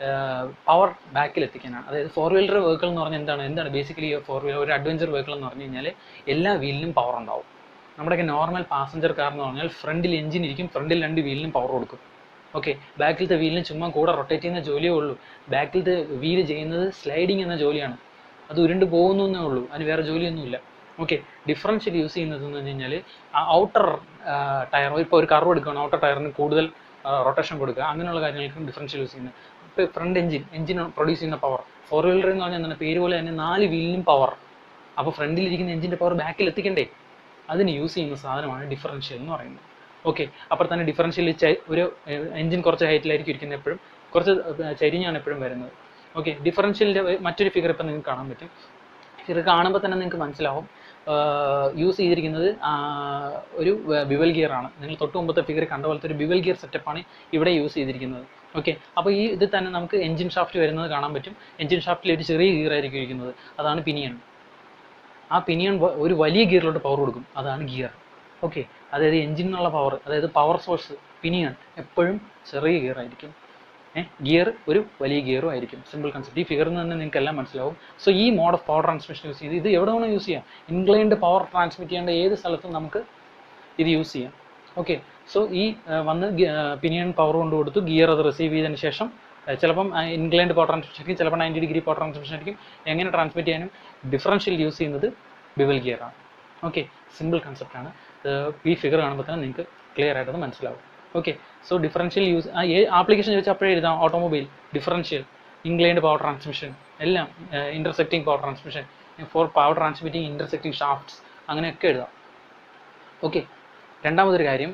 പവർ ബാക്കിൽ എത്തിക്കാനാണ് അതായത് ഫോർ വീൽ ഡ്രൈവ് വെഹിക്കിൾ എന്ന് പറഞ്ഞാൽ എന്താണ് എന്താണ് ബേസിക്കലി ഫോർ വീലർ ഒരു അഡ്വഞ്ചർ വെഹിക്കിൾ എന്ന് പറഞ്ഞു കഴിഞ്ഞാൽ എല്ലാ വീലിനും പവർ ഉണ്ടാവും നമ്മുടെയൊക്കെ നോർമൽ പാസഞ്ചർ കാർ എന്ന് പറഞ്ഞാൽ ഫ്രണ്ടിൽ എഞ്ചിൻ ഇരിക്കും ഫ്രണ്ടിൽ രണ്ട് വീലിനും പവർ കൊടുക്കും ഓക്കെ ബാക്കിലത്തെ വീലിന് ചുമ്മാ കൂടെ റൊട്ടേറ്റ് ചെയ്യുന്ന ജോലിയേ ഉള്ളൂ ബാക്കിലത്തെ വീല് ചെയ്യുന്നത് സ്ലൈഡിങ് എന്ന ജോലിയാണ് അത് ഉരുണ്ട് പോകുന്നു എന്നേ ഉള്ളൂ അതിന് വേറെ ജോലിയൊന്നുമില്ല ഓക്കെ ഡിഫറൻഷ്യൽ യൂസ് ചെയ്യുന്നത് എന്ന് പറഞ്ഞു കഴിഞ്ഞാൽ ഔട്ടർ ടയർ ഇപ്പോൾ ഒരു കർവ് എടുക്കുകയാണ് ഔട്ടർ ടയറിന് കൂടുതൽ റൊട്ടേഷൻ കൊടുക്കുക അങ്ങനെയുള്ള കാര്യങ്ങൾക്ക് ഡിഫറൻഷ്യൽ യൂസ് ചെയ്യുന്നത് ഇപ്പോൾ ഫ്രണ്ട് എഞ്ചിൻ എഞ്ചിൻ പ്രൊഡ്യൂസ് ചെയ്യുന്ന പവർ ഫോർ വീലർ എന്ന് പറഞ്ഞാൽ എന്താണ് പേര് പോലെ തന്നെ നാല് വീലിനും പവർ അപ്പോൾ ഫ്രണ്ടിലിരിക്കുന്ന എഞ്ചിൻ്റെ പവർ ബാക്കിൽ എത്തിക്കണ്ടേ അതിന് യൂസ് ചെയ്യുന്ന സാധനമാണ് ഡിഫറൻഷ്യൽ എന്ന് പറയുന്നത് ഓക്കെ അപ്പോൾ തന്നെ ഡിഫറൻഷ്യൽ ഒരു എഞ്ചിൻ കുറച്ച് ഹൈറ്റിലായിരിക്കും ഇരിക്കുന്നത് എപ്പോഴും കുറച്ച് ഏർ ചരിഞ്ഞാണ് എപ്പോഴും വരുന്നത് ഓക്കെ ഡിഫറൻഷ്യലിൻ്റെ മറ്റൊരു ഫിഗർ ഇപ്പം നിങ്ങൾക്ക് കാണാൻ പറ്റും ഫിഗർ കാണുമ്പോൾ തന്നെ നിങ്ങൾക്ക് മനസ്സിലാവും യൂസ് ചെയ്തിരിക്കുന്നത് ആ, ഒരു ബിവൽ ഗിയർ ആണ് നിങ്ങൾ തൊട്ട് മുമ്പത്തെ ഫിഗർ കണ്ട പോലത്തെ ഒരു ബിവൽ ഗിയർ സെറ്റപ്പാണ് ഇവിടെ യൂസ് ചെയ്തിരിക്കുന്നത് ഓക്കെ അപ്പോൾ ഈ ഇത് തന്നെ നമുക്ക് എഞ്ചിൻ ഷാഫ്റ്റ് വരുന്നത് കാണാൻ പറ്റും എഞ്ചിൻ ഷാഫ്റ്റിൽ ഒരു ചെറിയ ഗിയർ ആയിരിക്കും ഇരിക്കുന്നത് അതാണ് പിനിയൺ ആ പിനിയൺ ഒരു വലിയ ഗിയറിലോട്ട് പവർ കൊടുക്കും അതാണ് ഗിയർ ഓക്കെ അതായത് എഞ്ചിൻ എന്നുള്ള പവർ അതായത് പവർ സോഴ്സ് പിനിയൺ എപ്പോഴും ചെറിയ ഗിയർ ആയിരിക്കും ഏഹ് ഗിയർ ഒരു വലിയ ഗിയറും ആയിരിക്കും സിമ്പിൾ കൺസെപ്റ്റ് ഈ ഫിഗറിൽ നിന്ന് തന്നെ നിങ്ങൾക്ക് എല്ലാം മനസ്സിലാവും സോ ഈ mode of power transmission use ചെയ്ത് ഇത് എവിടെ വേണോ യൂസ് ചെയ്യാം ഇൻക്ലൈൻഡ് പവർ ട്രാൻസ്മിറ്റ് ചെയ്യേണ്ട ഏത് സ്ഥലത്തും നമുക്ക് ഇത് യൂസ് ചെയ്യാം ഓക്കെ സോ ഈ ആ, വന്ന് പിനിയൺ പവർ കൊണ്ട് കൊടുത്തു ഗിയർ അത് റിസീവ് ചെയ്തതിന് ശേഷം ആ, ചിലപ്പം ഇൻക്ലൈൻഡ് പവർ ട്രാൻസ്മിഷൻ ആയിരിക്കും ചിലപ്പോൾ നയൻറ്റി ഡിഗ്രി പവർ ട്രാൻസ്മിഷൻ ആയിരിക്കും എങ്ങനെ ട്രാൻസ്മിറ്റ് ചെയ്യാനും ഡിഫറൻഷ്യൽ യൂസ് ചെയ്യുന്നത് ബിവൽ ഗിയർ ആണ് ഓക്കെ സിമ്പിൾ കൺസെപ്റ്റ് ആണ് ഈ ഫിഗർ കാണുമ്പോൾ തന്നെ നിങ്ങൾക്ക് ക്ലിയർ ആയിട്ടത് മനസ്സിലാവും ഓക്കെ സോ ഡിഫറൻഷ്യൽ യൂസ് ആ ആപ്ലിക്കേഷൻ ചോദിച്ചാൽ അപ്പോഴേ എഴുതാം automobile differential inclined power transmission എല്ലാം intersecting power transmission for power transmitting intersecting shafts അങ്ങനെയൊക്കെ എഴുതാം ഓക്കെ രണ്ടാമതൊരു കാര്യം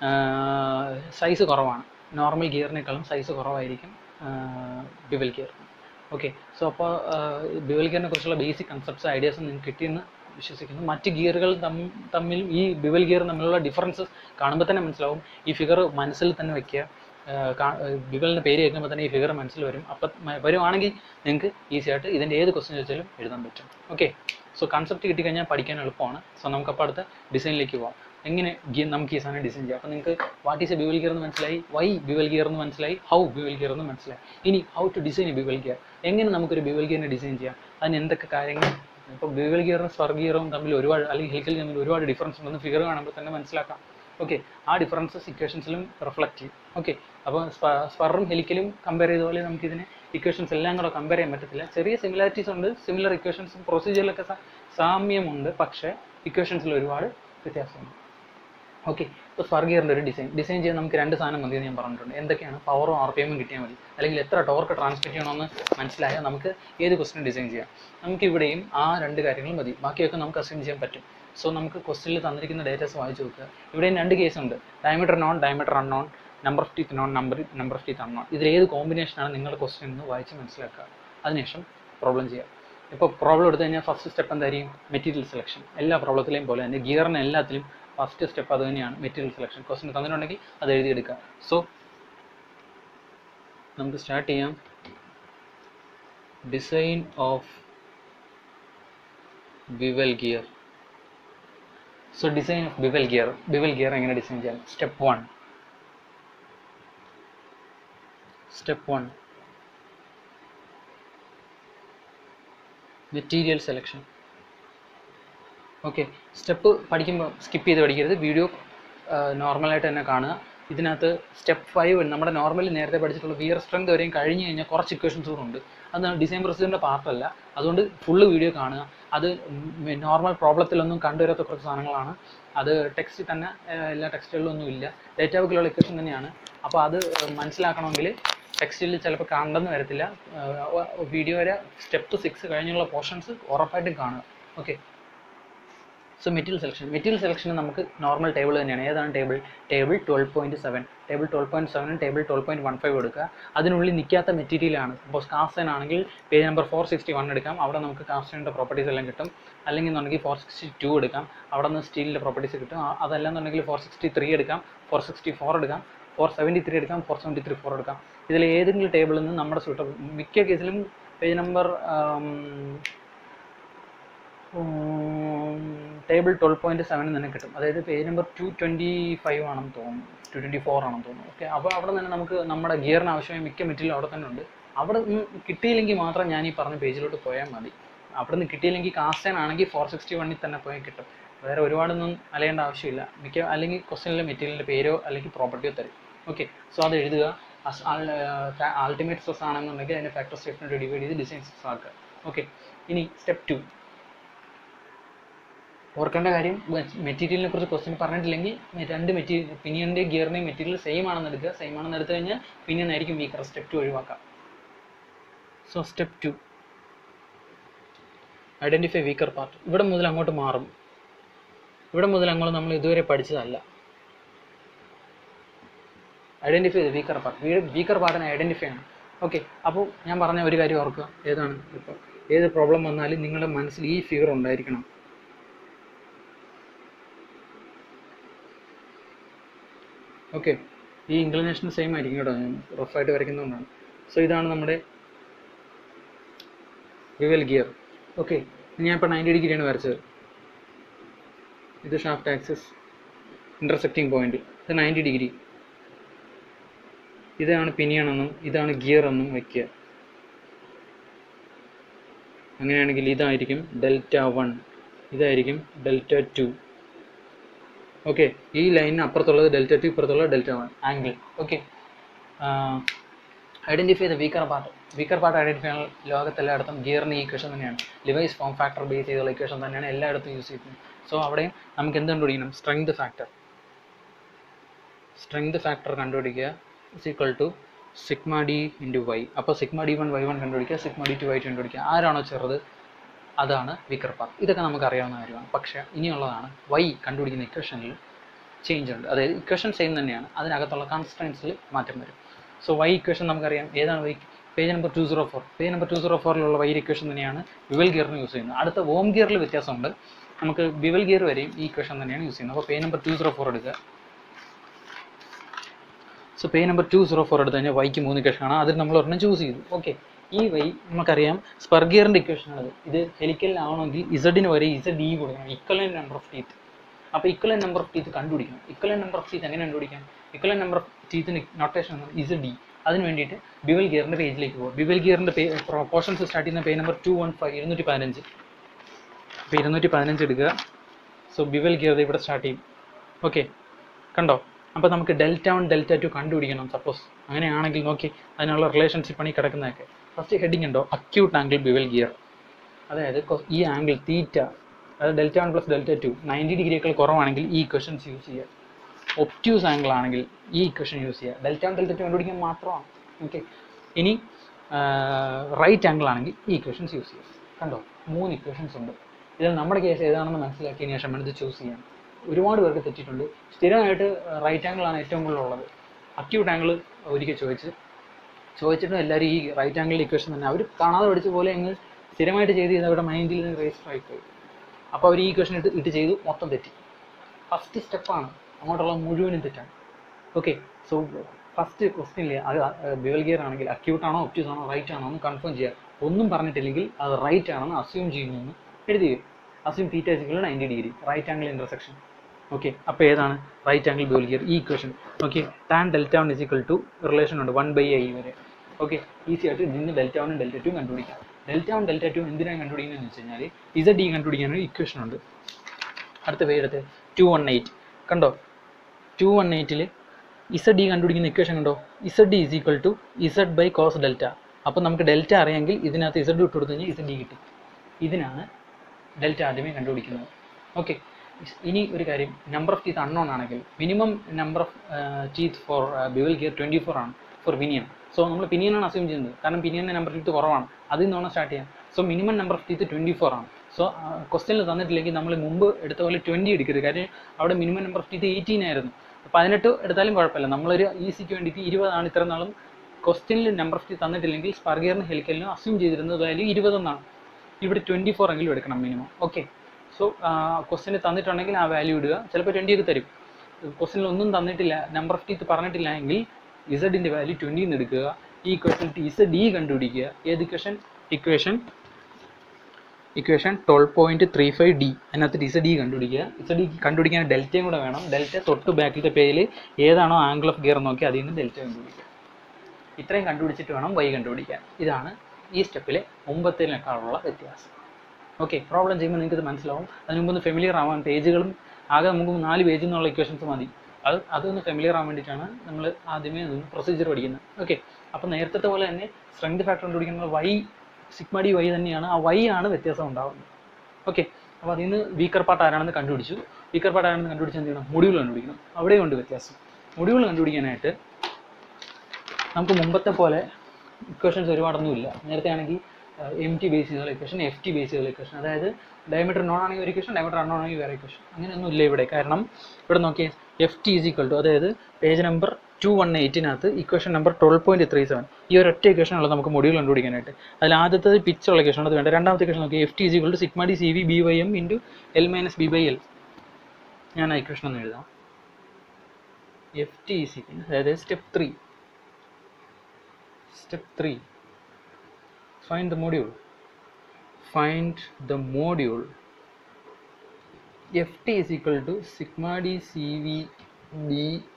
സൈസ് കുറവാണ് നോർമൽ ഗിയറിനേക്കാളും സൈസ് കുറവായിരിക്കും ബിവൽ ഗിയർ ഓക്കെ സോ അപ്പോൾ ബിവൽ ഗിയറിനെ കുറിച്ചുള്ള ബേസിക് കൺസെപ്റ്റ്സ് ഐഡിയാസും നിങ്ങൾക്ക് കിട്ടിയെന്ന് വിശ്വസിക്കുന്നു മറ്റ് ഗിയറുകൾ തമ്മിൽ ഈ ബിവൽ ഗിയർ തമ്മിലുള്ള ഡിഫറൻസസ് കാണുമ്പോൾ തന്നെ മനസ്സിലാവും ഈ ഫിഗർ മനസ്സിൽ തന്നെ വെക്കുക ബിവലിൻ്റെ പേര് കേൾക്കുമ്പോൾ തന്നെ ഈ ഫിഗർ മനസ്സിൽ വരും അപ്പം വരുവാണെങ്കിൽ നിങ്ങൾക്ക് ഈസി ആയിട്ട് ഇതിൻ്റെ ഏത് ക്വസ്റ്റ്യൻ ചോദിച്ചാലും എഴുതാൻ പറ്റും ഓക്കെ സോ കൺസെപ്റ്റ് കിട്ടിക്കഴിഞ്ഞാൽ പഠിക്കാൻ എളുപ്പമാണ് സോ നമുക്ക് അപ്പോൾ അടുത്ത ഡിസൈനിലേക്ക് പോവാം എങ്ങനെ ഗിയർ നമുക്ക് ഈ സാധനം ഡിസൈൻ ചെയ്യാം അപ്പോൾ നിങ്ങൾക്ക് what is a bevel gear എന്ന് മനസ്സിലായി വൈ ബിവൽ ഗിയർ എന്ന് മനസ്സിലായി ഹൗ ബിവൽ ഗിയർ എന്ന് മനസ്സിലായി ഇനി how to design a bevel gear എങ്ങനെ നമുക്കൊരു ബിവൽ ഗിയറിനെ ഡിസൈൻ ചെയ്യാം അതിന് എന്തൊക്കെ കാര്യങ്ങൾ ഇപ്പോൾ ബിവൽ ഗിയറും സ്വർ ഗിയറും തമ്മിൽ ഒരുപാട് അല്ലെങ്കിൽ ഹെൽക്കിൽ തമ്മിൽ ഒരുപാട് ഡിഫറൻസ് ഉണ്ടെന്ന് ഫിഗർ കാണുമ്പോൾ തന്നെ മനസ്സിലാക്കാം ഓക്കെ ആ ഡിഫറൻസസ് ഇക്വേഷൻസിലും റിഫ്ലക്റ്റ് ചെയ്യും ഓക്കെ അപ്പോൾ സ്പറും ഹെലിക്കലും കമ്പയർ ചെയ്ത പോലെ നമുക്ക് ഇതിനെ ഇക്വേഷൻസ് എല്ലാം കൂടെ കമ്പയർ ചെയ്യാൻ പറ്റത്തില്ല ചെറിയ സിമിലാരിറ്റീസ് ഉണ്ട് സിമിലർ ഇക്വേഷൻസും പ്രൊസീജിയറിലൊക്കെ സ- സാമ്യമുണ്ട് പക്ഷേ ഇക്വേഷൻസിൽ ഒരുപാട് വ്യത്യാസമുണ്ട് ഓക്കെ ഇപ്പോൾ സ്വർഗിയറിൻ്റെ ഒരു ഡിസൈൻ ഡിസൈൻ ചെയ്യാൻ നമുക്ക് രണ്ട് സാധനം മതി എന്ന് ഞാൻ പറഞ്ഞിട്ടുണ്ട് എന്തൊക്കെയാണ് പവറും ആർ പി എമ്മും കിട്ടിയാൽ മതി അല്ലെങ്കിൽ എത്ര ടോർക്ക് ട്രാൻസ്മിറ്റ് ചെയ്യണമെന്ന് മനസ്സിലായാൽ നമുക്ക് ഏത് ക്വസ്റ്റ്യൻ ഡിസൈൻ ചെയ്യാം നമുക്ക് ഇവിടെയും ആ രണ്ട് കാര്യങ്ങൾ മതി ബാക്കിയൊക്കെ നമുക്ക് അസ്യൂം ചെയ്യാൻ പറ്റും സോ നമുക്ക് ക്വസ്റ്റ്യനിൽ തന്നിരിക്കുന്ന ഡേറ്റാസ് വായിച്ചു നോക്കുക ഇവിടെയും രണ്ട് കേസ് ഉണ്ട് diameter known diameter unknown number of teeth known number number of teeth unknown ഇതിൽ ഏത് കോമ്പിനേഷനാണ് നിങ്ങളുടെ ക്വസ്റ്റ്യൻ എന്ന് വായിച്ച് മനസ്സിലാക്കുക അതിനുശേഷം പ്രോബ്ലം ചെയ്യാം ഇപ്പോൾ പ്രോബ്ലം എടുത്തു കഴിഞ്ഞാൽ ഫസ്റ്റ് സ്റ്റെപ്പ് എന്തായിരിക്കും മെറ്റീരിയൽ സെലക്ഷൻ എല്ലാ പ്രോബ്ലത്തിലെയും പോലെ തന്നെ ഗിയറിന് എല്ലാത്തിലും ഫസ്റ്റ് സ്റ്റെപ്പ് അത് തന്നെയാണ് മെറ്റീരിയൽ സെലക്ഷൻ ക്വസ്റ്റ്യൻ തന്നിട്ടുണ്ടെങ്കിൽ അത് എഴുതിയെടുക്കുക സോ നമുക്ക് സ്റ്റാർട്ട് ചെയ്യാം design of bevel gear so design of bevel gear bevel gear എങ്ങനെ ഡിസൈൻ ചെയ്യാം step one step one material selection okay step പഠിക്കുമ്പോൾ സ്കിപ്പ് ചെയ്ത് പഠിക്കരുത് വീഡിയോ നോർമലായിട്ട് തന്നെ കാണുക ഇതിനകത്ത് സ്റ്റെപ്പ് ഫൈവ് നമ്മുടെ നോർമലി നേരത്തെ പഠിച്ചിട്ടുള്ള വിയർ സ്ട്രെങ്ത് വരെയും കഴിഞ്ഞ് കഴിഞ്ഞാൽ കുറച്ച് ഇക്വേഷൻസ് കൂടെ ഉണ്ട് അത് ഡിസൈൻ പ്രൊസീജിയറിൻ്റെ പാർട്ടല്ല അതുകൊണ്ട് ഫുള്ള് വീഡിയോ കാണുക അത് നോർമൽ പ്രോബ്ലത്തിലൊന്നും കണ്ടുവരാത്ത കുറച്ച് സാധനങ്ങളാണ് അത് ടെക്സ്റ്റിൽ തന്നെ ഏർ, എല്ലാ ടെക്സ്റ്റുകളിലും ഒന്നും ഇല്ല ഡേറ്റാ ബുക്കിലുള്ള ഇക്വേഷൻ തന്നെയാണ് അപ്പോൾ അത് മനസ്സിലാക്കണമെങ്കിൽ ടെക്സ്റ്റിൽ ചിലപ്പോൾ കണ്ടെന്ന് വരത്തില്ല വീഡിയോ വരെ സ്റ്റെപ്പ് സിക്സ് കഴിഞ്ഞുള്ള പോർഷൻസ് ഉറപ്പായിട്ടും കാണുക okay so material selection material selection നമുക്ക് നോർമൽ ടേബിൾ തന്നെയാണ് ഏതാണ് table table twelve point seven table twelve point സെവനും table twelve point one five എടുക്കുക അതിനുള്ളിൽ നിൽക്കാത്ത മെറ്റീരിയലാണ് ഇപ്പോൾ കാസ്റ്റൻ ആണെങ്കിൽ page number four sixty one എടുക്കാം അവിടെ നമുക്ക് കാസ്റ്റൻ്റെ പ്രോപ്പർട്ടീസ് എല്ലാം കിട്ടും അല്ലെങ്കിൽ എന്നുണ്ടെങ്കിൽ ഫോർ സിക്സ്റ്റി ടു എടുക്കാം അവിടെ നിന്ന് സ്റ്റീലിൻ്റെ പ്രോപ്പർട്ടീസ് കിട്ടും ആ- അതല്ല എന്നുണ്ടെങ്കിൽ ഫോർ സിക്സ്റ്റി ത്രീ എടുക്കാം ഫോർ സിക്സ്റ്റി ഫോർ എടുക്കാം ഫോർ സെവൻറ്റി ത്രീ എടുക്കാം ഫോർ സെവൻറ്റി ത്രീ ഫോർ എടുക്കാം ഇതിൽ ഏതെങ്കിലും ടേബിളിൽ നിന്ന് നമ്മുടെ സൂട്ടബിൾ മിക്ക കേസിലും page number table twelve point seven തന്നെ കിട്ടും അതായത് page number two twenty five ആണെന്ന് തോന്നുന്നു ടു ട്വൻറ്റി ഫോർ ആണെന്ന് തോന്നുന്നു ഓക്കെ അപ്പോൾ അവിടെ തന്നെ നമുക്ക് നമ്മുടെ ഗിയറിന് ആവശ്യമായ മിക്ക മെറ്റീരിയൽ അവിടെ തന്നെ ഉണ്ട് അവിടെ നിന്ന് കിട്ടിയില്ലെങ്കിൽ മാത്രം ഞാൻ ഈ പറഞ്ഞ പേജിലോട്ട് പോയാൽ മതി അവിടെ നിന്ന് കിട്ടിയില്ലെങ്കിൽ കാസ്റ്റൻ ആണെങ്കിൽ ഫോർ സിക്സ്റ്റി വണ്ണിൽ തന്നെ പോയാൽ കിട്ടും വേറെ ഒരുപാടൊന്നും അലയേണ്ട ആവശ്യമില്ല മിക്ക അല്ലെങ്കിൽ ക്വസ്റ്റനിലെ മെറ്റീരിയലിൻ്റെ പേരോ അല്ലെങ്കിൽ പ്രോപ്പർട്ടിയോ തരും ഓക്കെ സോ അത് എഴുതുക ആൾട്ടിമേറ്റ് സ്ട്രെസ് ആണെന്നുണ്ടെങ്കിൽ അതിൻ്റെ ഫാക്ടർ സ്റ്റേറ്റ്മെൻറ്റ് ഡിവൈഡ് ചെയ്ത് ഡിസൈൻ സ്ട്രെസ് ആക്കുക ഓക്കെ ഇനി സ്റ്റെപ്പ് ടു ഓർക്കേണ്ട കാര്യം മെറ്റീരിയലിനെ കുറിച്ച് ക്വസ്റ്റ്യൻ പറഞ്ഞിട്ടില്ലെങ്കിൽ രണ്ട് മെറ്റീരിയൽ പിനിയൻ്റെ ഗിയറിൻ്റെയും മെറ്റീരിയൽ സെയിം ആണെന്ന് എടുക്കുക സെയിം ആണെന്ന് എടുത്തു കഴിഞ്ഞാൽ പിനിയൻ ആയിരിക്കും വീക്കർ സ്റ്റെപ്പ് ടു ഒഴിവാക്കാം so step two identify weaker part ഇവിടെ മുതൽ അങ്ങോട്ട് മാറും ഇവിടെ മുതൽ അങ്ങോട്ട് നമ്മൾ ഇതുവരെ പഠിച്ചതല്ല ഐഡൻറ്റിഫൈ ചെയ്ത് വീക്കർ പാർട്ട് വീക്കർ പാർട്ടിനെ ഐഡൻറ്റിഫൈ ആണ് ഓക്കെ അപ്പോൾ ഞാൻ പറഞ്ഞ ഒരു കാര്യം ഓർക്കുക ഏതാണ് ഇപ്പോൾ ഏത് പ്രോബ്ലം വന്നാലും നിങ്ങളുടെ മനസ്സിൽ ഈ ഫിഗർ ഉണ്ടായിരിക്കണം ഓക്കെ ഈ ഇൻക്ലിനേഷൻ സെയിം ആയിരിക്കും കേട്ടോ ഞാൻ റഫായിട്ട് വരയ്ക്കുന്നതുകൊണ്ടാണ് സോ ഇതാണ് നമ്മുടെ വിവൽ ഗിയർ ഓക്കെ ഞാൻ ഇപ്പോൾ നയൻറ്റി ഡിഗ്രിയാണ് വരച്ചത് ഇത് ഷാഫ്റ്റ് ആക്സിസ് ഇൻ്റർസെക്റ്റിംഗ് പോയിന്റ് ഇത് നയൻറ്റി ഡിഗ്രി ഇതാണ് പിനിയൺ എന്നും ഇതാണ് ഗിയർ എന്നും വയ്ക്കുക അങ്ങനെയാണെങ്കിൽ ഇതായിരിക്കും ഡെൽറ്റ വൺ ഇതായിരിക്കും ഡെൽറ്റ ടു ഓക്കെ ഈ ലൈനിന് അപ്പുറത്തുള്ളത് ഡെൽറ്റ ടു ഇപ്പുറത്തുള്ളത് delta one angle okay identify ചെയ്ത weaker part weaker part identify ചെയ്യാൻ ലോകത്തെല്ലായിടത്തും ഗിയറിന് ഈക്വേഷൻ തന്നെയാണ് ലിവൈസ് ഫോം ഫാക്ടർ ബേസ് ചെയ്തുള്ള ഈക്വേഷൻ തന്നെയാണ് എല്ലായിടത്തും യൂസ് ചെയ്യുന്നത് സോ അവിടെയും നമുക്ക് എന്ത് കണ്ടുപിടിക്കണം സ്ട്രെങ്ത് ഫാക്ടർ സ്ട്രെങ്ത് ഫാക്ടർ കണ്ടുപിടിക്കുക is equal to sigma D into Y അപ്പോൾ sigma D one Y one കണ്ടുപിടിക്കുക sigma D two Y two കണ്ടുപിടിക്കുക ആരാണോ ചെറുത് അതാണ് വീക്കർ പാർട്ട് ഇതൊക്കെ നമുക്ക് അറിയാവുന്ന കാര്യമാണ് പക്ഷേ ഇനിയുള്ളതാണ് വൈ കണ്ടുപിടിക്കുന്ന ഇക്വേഷനിൽ ചേഞ്ച് ഉണ്ട് അതായത് ഇക്വേഷൻ സെയിം തന്നെയാണ് അതിനകത്തുള്ള കൺസ്ട്രൻസിൽ മാറ്റം വരും സോ വൈ ഇക്വേഷൻ നമുക്കറിയാം ഏതാണ് Y page number two zero four page number two zero ഫോറിലുള്ള വൈ ഇക്വേഷൻ തന്നെയാണ് വിവൽ ഗിയറിന് യൂസ് ചെയ്യുന്നത് അടുത്ത വോം ഗിയറിൽ വ്യത്യാസമുണ്ട് നമുക്ക് വിവൽ ഗിയർ വരെയും ഈ ഇക്വേഷൻ തന്നെയാണ് യൂസ് ചെയ്യുന്നത് അപ്പോൾ page number two zero four എടുക്കുക so page number two zero four എടുത്ത് കഴിഞ്ഞാൽ വൈക്ക് മൂന്ന് ഇക്വേഷൻ ആണ് അതിൽ നമ്മൾ ഒരെണ്ണം ചൂസ് ചെയ്തു ഓക്കെ ഈ വൈ നമുക്കറിയാം സ്പർഗിയറിൻ്റെ ഇക്വേഷൻ ആണ് ഇത് ഹെലിക്കലിലാവണമെങ്കിൽ ഇസഡിന് വരെ ഇസഡ് ഇ കൊടുക്കണം ഇക്വലൻ നമ്പർ ഓഫ് ടീത്ത് അപ്പോൾ ഇക്വലൻ നമ്പർ ഓഫ് ടീത്ത് കണ്ടുപിടിക്കണം ഇക്വലൻ നമ്പർ ഓഫ് ടീത്ത് എങ്ങനെ കണ്ടുപിടിക്കാം ഇക്വലൻ നമ്പർ ഓഫ് ടീത്തിന് നൊട്ടേഷൻ ഇസഡ് ഡി അതിന് വേണ്ടിയിട്ട് ബിവൽ ഗിയറിൻ്റെ പേജിലേക്ക് പോകും ബിവൽ ഗിയറിൻ്റെ പേ പോർഷൻസ് സ്റ്റാർട്ട് ചെയ്യുന്ന page number two one five ഇരുന്നൂറ്റി പതിനഞ്ച് അപ്പോൾ ഇരുന്നൂറ്റി പതിനഞ്ച് എടുക്കുക സോ ബിവൽ ഗിയർ ഇവിടെ സ്റ്റാർട്ട് ചെയ്യും ഓക്കെ കണ്ടോ അപ്പോൾ നമുക്ക് ഡെൽറ്റ വൺ ഡെൽറ്റ ടു കണ്ടുപിടിക്കണം സപ്പോസ് അങ്ങനെയാണെങ്കിൽ നോക്കി അതിനുള്ള റിലേഷൻഷിപ്പാണ് ഈ കിടക്കുന്നതൊക്കെ ഫസ്റ്റ് ഹെഡിങ് ഉണ്ടോ അക്യൂട്ട് ആംഗിൾ ബിവൽ ഗിയർ അതായത് കൊ- ഈ ആംഗിൾ തീറ്റ അതായത് delta one plus delta two ninety ഡിഗ്രിയേക്കാൾ കുറവാണെങ്കിൽ ഈ ഇക്വേഷൻസ് യൂസ് ചെയ്യുക ഒപ്റ്റ്യൂസ് ആംഗിൾ ആണെങ്കിൽ ഈ ഇക്വേഷൻ യൂസ് ചെയ്യുക ഡെൽറ്റ വൺ ഡെൽറ്റ ടു കണ്ടുപിടിക്കാൻ മാത്രമാണ് ഓക്കെ ഇനി റൈറ്റ് ആംഗിൾ ആണെങ്കിൽ ഈ ഇക്വേഷൻസ് യൂസ് ചെയ്യുക കണ്ടോ മൂന്ന് ഇക്വേഷൻസ് ഉണ്ട് ഇതിൽ നമ്മുടെ കേസ് ഏതാണെന്ന് മനസ്സിലാക്കിയതിന് ശേഷം വേണം ഇത് ചൂസ് ചെയ്യാൻ ഒരുപാട് പേർക്ക് തെറ്റിയിട്ടുണ്ട് സ്ഥിരമായിട്ട് റൈറ്റ് ആംഗിൾ ആണ് ഏറ്റവും കൂടുതൽ ഉള്ളത് അക്യൂട്ട് ആംഗിൾ ഒരിക്കൽ ചോദിച്ച് ചോദിച്ചിട്ടും എല്ലാവരും ഈ റൈറ്റ് ആംഗിൾ ഇക്വേഷൻ തന്നെ അവർ കാണാതെ പഠിച്ച പോലെ അങ്ങ് സ്ഥിരമായിട്ട് ചെയ്ത് ചെയ്ത് അവരുടെ മൈൻഡിൽ നിന്ന് രജിസ്റ്റർ ആയിപ്പോയി അപ്പോൾ അവർ ഈ ഇക്വേഷൻ ഇട്ട് ഇട്ട് ചെയ്തു മൊത്തം തെറ്റി ഫസ്റ്റ് സ്റ്റെപ്പാണ് അങ്ങോട്ടുള്ള മുഴുവനും തെറ്റാണ് ഓക്കെ സോ ഫസ്റ്റ് ക്വസ്റ്റ്യനിൽ അത് ബിവൽ ഗിയർ ആണെങ്കിൽ അക്യൂട്ട് ആണോ ഒപ്റ്റ്യൂസ് ആണോ റൈറ്റ് ആണോ എന്ന് കൺഫേം ചെയ്യുക ഒന്നും പറഞ്ഞിട്ടില്ലെങ്കിൽ അത് റൈറ്റ് ആണെന്ന് അസ്യൂം ചെയ്യുന്നു എഴുതി assume theta is equal ninety degree right angle intersection okay അപ്പോൾ ഏതാണ് റൈറ്റ് ആംഗിൾ ബിവൽ ഗിയർ ഈ equation okay tan delta one is equal to relation ഉണ്ട് വൺ ബൈ ഐ വരെ ഓക്കെ ഈസി ആയിട്ട് ഇതിന് ഡെൽറ്റ വണ്ണും ഡെൽറ്റ ടു കണ്ടുപിടിക്കാം ഡെൽറ്റ വൺ ഡെൽറ്റ ടു എന്തിനാണ് കണ്ടുപിടിക്കുന്നതെന്ന് വെച്ച് കഴിഞ്ഞാൽ ഇസഡ് ഡി കണ്ടുപിടിക്കാനൊരു ഇക്വേഷൻ ഉണ്ട് അടുത്ത പേരെടുത്ത് ടു വൺ എയ്റ്റ് കണ്ടോ ടു വൺ എയ്റ്റിൽ ഇസഡ് ഡി കണ്ടുപിടിക്കുന്ന ഇക്വേഷൻ കണ്ടോ Z D is equal to Z by cos delta അപ്പോൾ നമുക്ക് ഡെൽറ്റ അറിയാമെങ്കിൽ ഇതിനകത്ത് ഇസഡ് ഇട്ട് കൊടുത്തു കഴിഞ്ഞാൽ ഇസഡ് ഡി കിട്ടും ഇതിനാണ് ഡെൽറ്റ ആദ്യമേ കണ്ടുപിടിക്കുന്നത് ഓക്കെ ഇനി ഒരു കാര്യം നമ്പർ ഓഫ് ടീത്ത് അൺനോൺ ആണെങ്കിൽ minimum number of teeth for bevel gear twenty four ആണ് ഫോർ പിനിയൻ സോ നമ്മൾ പിനിയനാണ് അസ്യൂം ചെയ്യുന്നത് കാരണം പിനിയൻ്റെ നമ്പർ ടീത്ത് കുറവാണ് അതിൽ നിന്ന് വേണം സ്റ്റാർട്ട് ചെയ്യാൻ so minimum number of teeth twenty four ആണ് സോ ക്വസ്റ്റ്യനിൽ തന്നിട്ടില്ലെങ്കിൽ നമ്മൾ മുമ്പ് എടുത്ത പോലെ ട്വൻറ്റി എടുക്കരുത് കാര്യം അവിടെ minimum number of teeth eighteen ആയിരുന്നു പതിനെട്ട് എടുത്താലും കുഴപ്പമില്ല നമ്മളൊരു ഈസിക്ക് വേണ്ടിയിട്ട് ഇരുപതാണ് ഇത്ര നാളും ക്വസ്റ്റ്യനിൽ നമ്പർ ഓഫ് ടീത്ത് തന്നിട്ടില്ലെങ്കിൽ സ്പർഗിയറിന് ഹെലിക്കലിനും അസ്യൂം ചെയ്തിരുന്നത് വാല്യൂ ഇരുപതെന്നാണ് ഇവിടെ ട്വൻറ്റി ഫോർ എങ്കിലും എടുക്കണം മിനിമം ഓക്കെ സോ ക്വസ്റ്റ്യന് തന്നിട്ടുണ്ടെങ്കിൽ ആ വാല്യൂ ഇടുക ചിലപ്പോൾ ട്വൻറ്റി ഒക്കെ തരും ക്വസ്റ്റ്യനിൽ ഒന്നും തന്നിട്ടില്ല നമ്പർ ഓഫ് ടീത്ത് പറഞ്ഞിട്ടില്ല എങ്കിൽ ഇസഡിൻ്റെ വാല്യൂ ട്വൻറ്റി എന്ന് എടുക്കുക ഈ ഇക്വേഷൻ ഇസഡ് ഡി കണ്ടുപിടിക്കുക ഏത് equation equation equation twelve point three five D അതിനകത്ത് ഇസഡ് ഡി കണ്ടുപിടിക്കുക ഇസഡ് ഡി കണ്ടുപിടിക്കാൻ ഡെൽറ്റയും കൂടെ വേണം ഡെൽറ്റ തൊട്ട് ബാക്കിലത്തെ പേജിൽ ഏതാണോ ആംഗിൾ ഓഫ് ഗിയർ നോക്കി അതിൽ നിന്ന് ഡെൽറ്റ കണ്ടുപിടിക്കുക ഇത്രയും കണ്ടുപിടിച്ചിട്ട് വേണം വൈ കണ്ടുപിടിക്കാൻ ഇതാണ് ഈ സ്റ്റെപ്പിലെ മുമ്പത്തേക്കാളുള്ള വ്യത്യാസം ഓക്കെ പ്രോബ്ലം ചെയ്യുമ്പോൾ നിങ്ങൾക്ക് ഇത് മനസ്സിലാവും അതിന് മുമ്പ് ഒന്ന് ഫെമിലിയർ ആവാൻ പേജുകളും ആകെ നമുക്ക് നാല് പേജിൽ നിന്നുള്ള ഇക്വേഷൻസ് മതി അത് അതൊന്ന് ഫെമിലിയർ ആവാൻ വേണ്ടിയിട്ടാണ് നമ്മൾ ആദ്യമേ അതൊന്ന് പ്രൊസീജിയർ പഠിക്കുന്നത് ഓക്കെ അപ്പോൾ നേരത്തെ പോലെ തന്നെ സ്ട്രെങ്ത് ഫാക്ടർ കണ്ടുപിടിക്കുന്നത് വൈ സിഗ്മ ഡി വൈ തന്നെയാണ് ആ വൈ ആണ് വ്യത്യാസം ഉണ്ടാകുന്നത് ഓക്കെ അപ്പോൾ അതിൽ നിന്ന് വീക്കർ പാർട്ട് ആരാണെന്ന് കണ്ടുപിടിച്ചു വീക്കർ പാർട്ട് ആരാണെന്ന് കണ്ടുപിടിച്ച് എന്ത് ചെയ്യണം മൊഡ്യൂൾ കണ്ടുപിടിക്കണം അവിടെയും ഉണ്ട് വ്യത്യാസം മൊഡ്യൂൾ കണ്ടുപിടിക്കാനായിട്ട് നമുക്ക് മുമ്പത്തെ പോലെ ഇക്വേഷൻസ് ഒരുപാടൊന്നും ഇല്ല നേരത്തെ ആണെങ്കിൽ എം ടി ബേസ് ചെയ്തുള്ള ഇക്വേഷൻ എഫ് ടി ബേസ് ചെയ്തുള്ള ഇക്വേഷൻ അതായത് ഡയമീറ്റർ നോൺ ആണെങ്കിൽ ഒരു ഇക്വേഷൻ ഡയമീറ്റർ അണ്ണോൺ ആണെങ്കിൽ വേറെ ഇക്വേഷൻ അങ്ങനെയൊന്നും ഇല്ല ഇവിടെ കാരണം ഇവിടെ നോക്കിയേ F T is equal to അതായത് പേജ് നമ്പർ ടു വൺ എയ്റ്റിനകത്ത് equation number twelve point three seven ഈ ഒരു ഒറ്റ ഇക്വേഷൻ ഉള്ളത് നമുക്ക് മൊഡ്യൂൾ കണ്ടുപിടിക്കാനായിട്ട് അതിൽ ആദ്യത്തത് പിച്ചുള്ള ഇക്വേഷൻ അത് വേണ്ട രണ്ടാമത്തെ ഇക്വേഷൻ നോക്കി F T is equal to sigma D C V B Y M into L minus B by L ഞാൻ ആ ഇക്വേഷൻ ഒന്ന് എഴുതാം എഫ് ടി ഈസ് ഈക്വൽ അതായത് step three step 3 find the module find the module ft is equal to sigma d cv b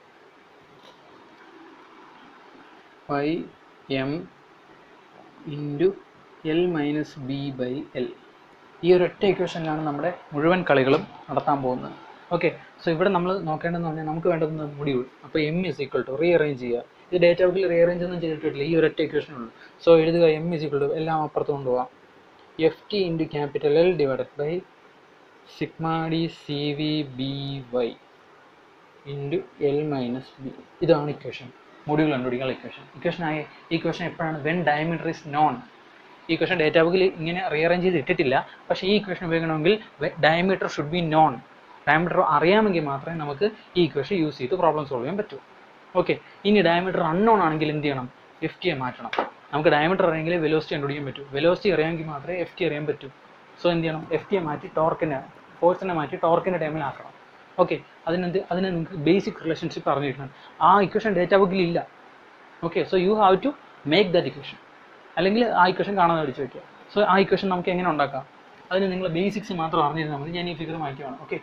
by m into L minus B by L ഈ ഒരു ഒറ്റ ഇക്വേഷനിലാണ് നമ്മുടെ മുഴുവൻ കളികളും നടത്താൻ പോകുന്നത് ഓക്കെ സോ ഇവിടെ നമ്മൾ നോക്കേണ്ടതെന്ന് പറഞ്ഞാൽ നമുക്ക് വേണ്ടത് മൊഡ്യൂൾ അപ്പോൾ M is equal to rearrange ചെയ്യുക ഇത് ഡേറ്റ ബുക്കിൽ റീഅറേഞ്ച് ഒന്നും ചെയ്തിട്ടില്ല ഈ ഒരു ഒറ്റ ഇക്വേഷൻ ഉള്ളൂ സോ എഴുതുക എം ഇസ് ഈക്വൽ ടു എല്ലാം അപ്പുറത്ത് കൊണ്ടുപോകാം F T into capital L divided by sigma D C V B Y into L minus B ഇതാണ് ഇക്വേഷൻ മൊഡ്യൂൾ കണ്ടുപിടിക്കാനുള്ള ഇക്വേഷൻ ഇക്വേഷൻ ആയ ഇക്വേഷൻ എപ്പോഴാണ് വെൻ ഡയമീറ്റർ ഇസ് നോൺ ഈ equation data ബുക്കിൽ ഇങ്ങനെ റീഅറേഞ്ച് ചെയ്ത് ഇട്ടിട്ടില്ല പക്ഷേ ഈ ഇക്വേഷൻ ഉപയോഗിക്കണമെങ്കിൽ diameter should be known diameter അറിയാമെങ്കിൽ മാത്രമേ നമുക്ക് ഈ ഇക്വേഷൻ യൂസ് ചെയ്ത് പ്രോബ്ലം സോൾവ് ചെയ്യാൻ പറ്റൂ ഓക്കെ ഇനി ഡയമീറ്റർ അൺനോൺ ആണെങ്കിൽ എന്ത് ചെയ്യണം എഫ് ടിയെ മാറ്റണം നമുക്ക് ഡയമീറ്റർ അറിയെങ്കിൽ വെലോസിറ്റി കണ്ടുപിടിക്കാൻ പറ്റൂ വെലോസിറ്റി അറിയാമെങ്കിൽ മാത്രമേ എഫ് ടി അറിയാൻ പറ്റൂ സോ എന്ത് ചെയ്യണം എഫ് ടിയെ മാറ്റി ടോർക്കിനെ ഫോഴ്സിനെ മാറ്റി ടോർക്കിൻ്റെ ടൈമിലാക്കണം ഓക്കെ അതിനെന്ത് അതിന് നിങ്ങൾക്ക് ബേസിക് റിലേഷൻഷിപ്പ് അറിഞ്ഞിരിക്കണം ആ ഇക്വേഷൻ ഡേറ്റ ബുക്കിൽ ഇല്ല okay so you have to make that equation അല്ലെങ്കിൽ ആ ഇക്വേഷൻ കാണാതെ അടിച്ചു വയ്ക്കുക സോ ആ ഇക്വേഷൻ നമുക്ക് എങ്ങനെ ഉണ്ടാക്കാം അതിന് നിങ്ങൾ ബേസിക്സ് മാത്രം അറിഞ്ഞിരുന്നാൽ മതി ഞാൻ ഈ ഫിഗർ മാറ്റിയാണ് ഓക്കെ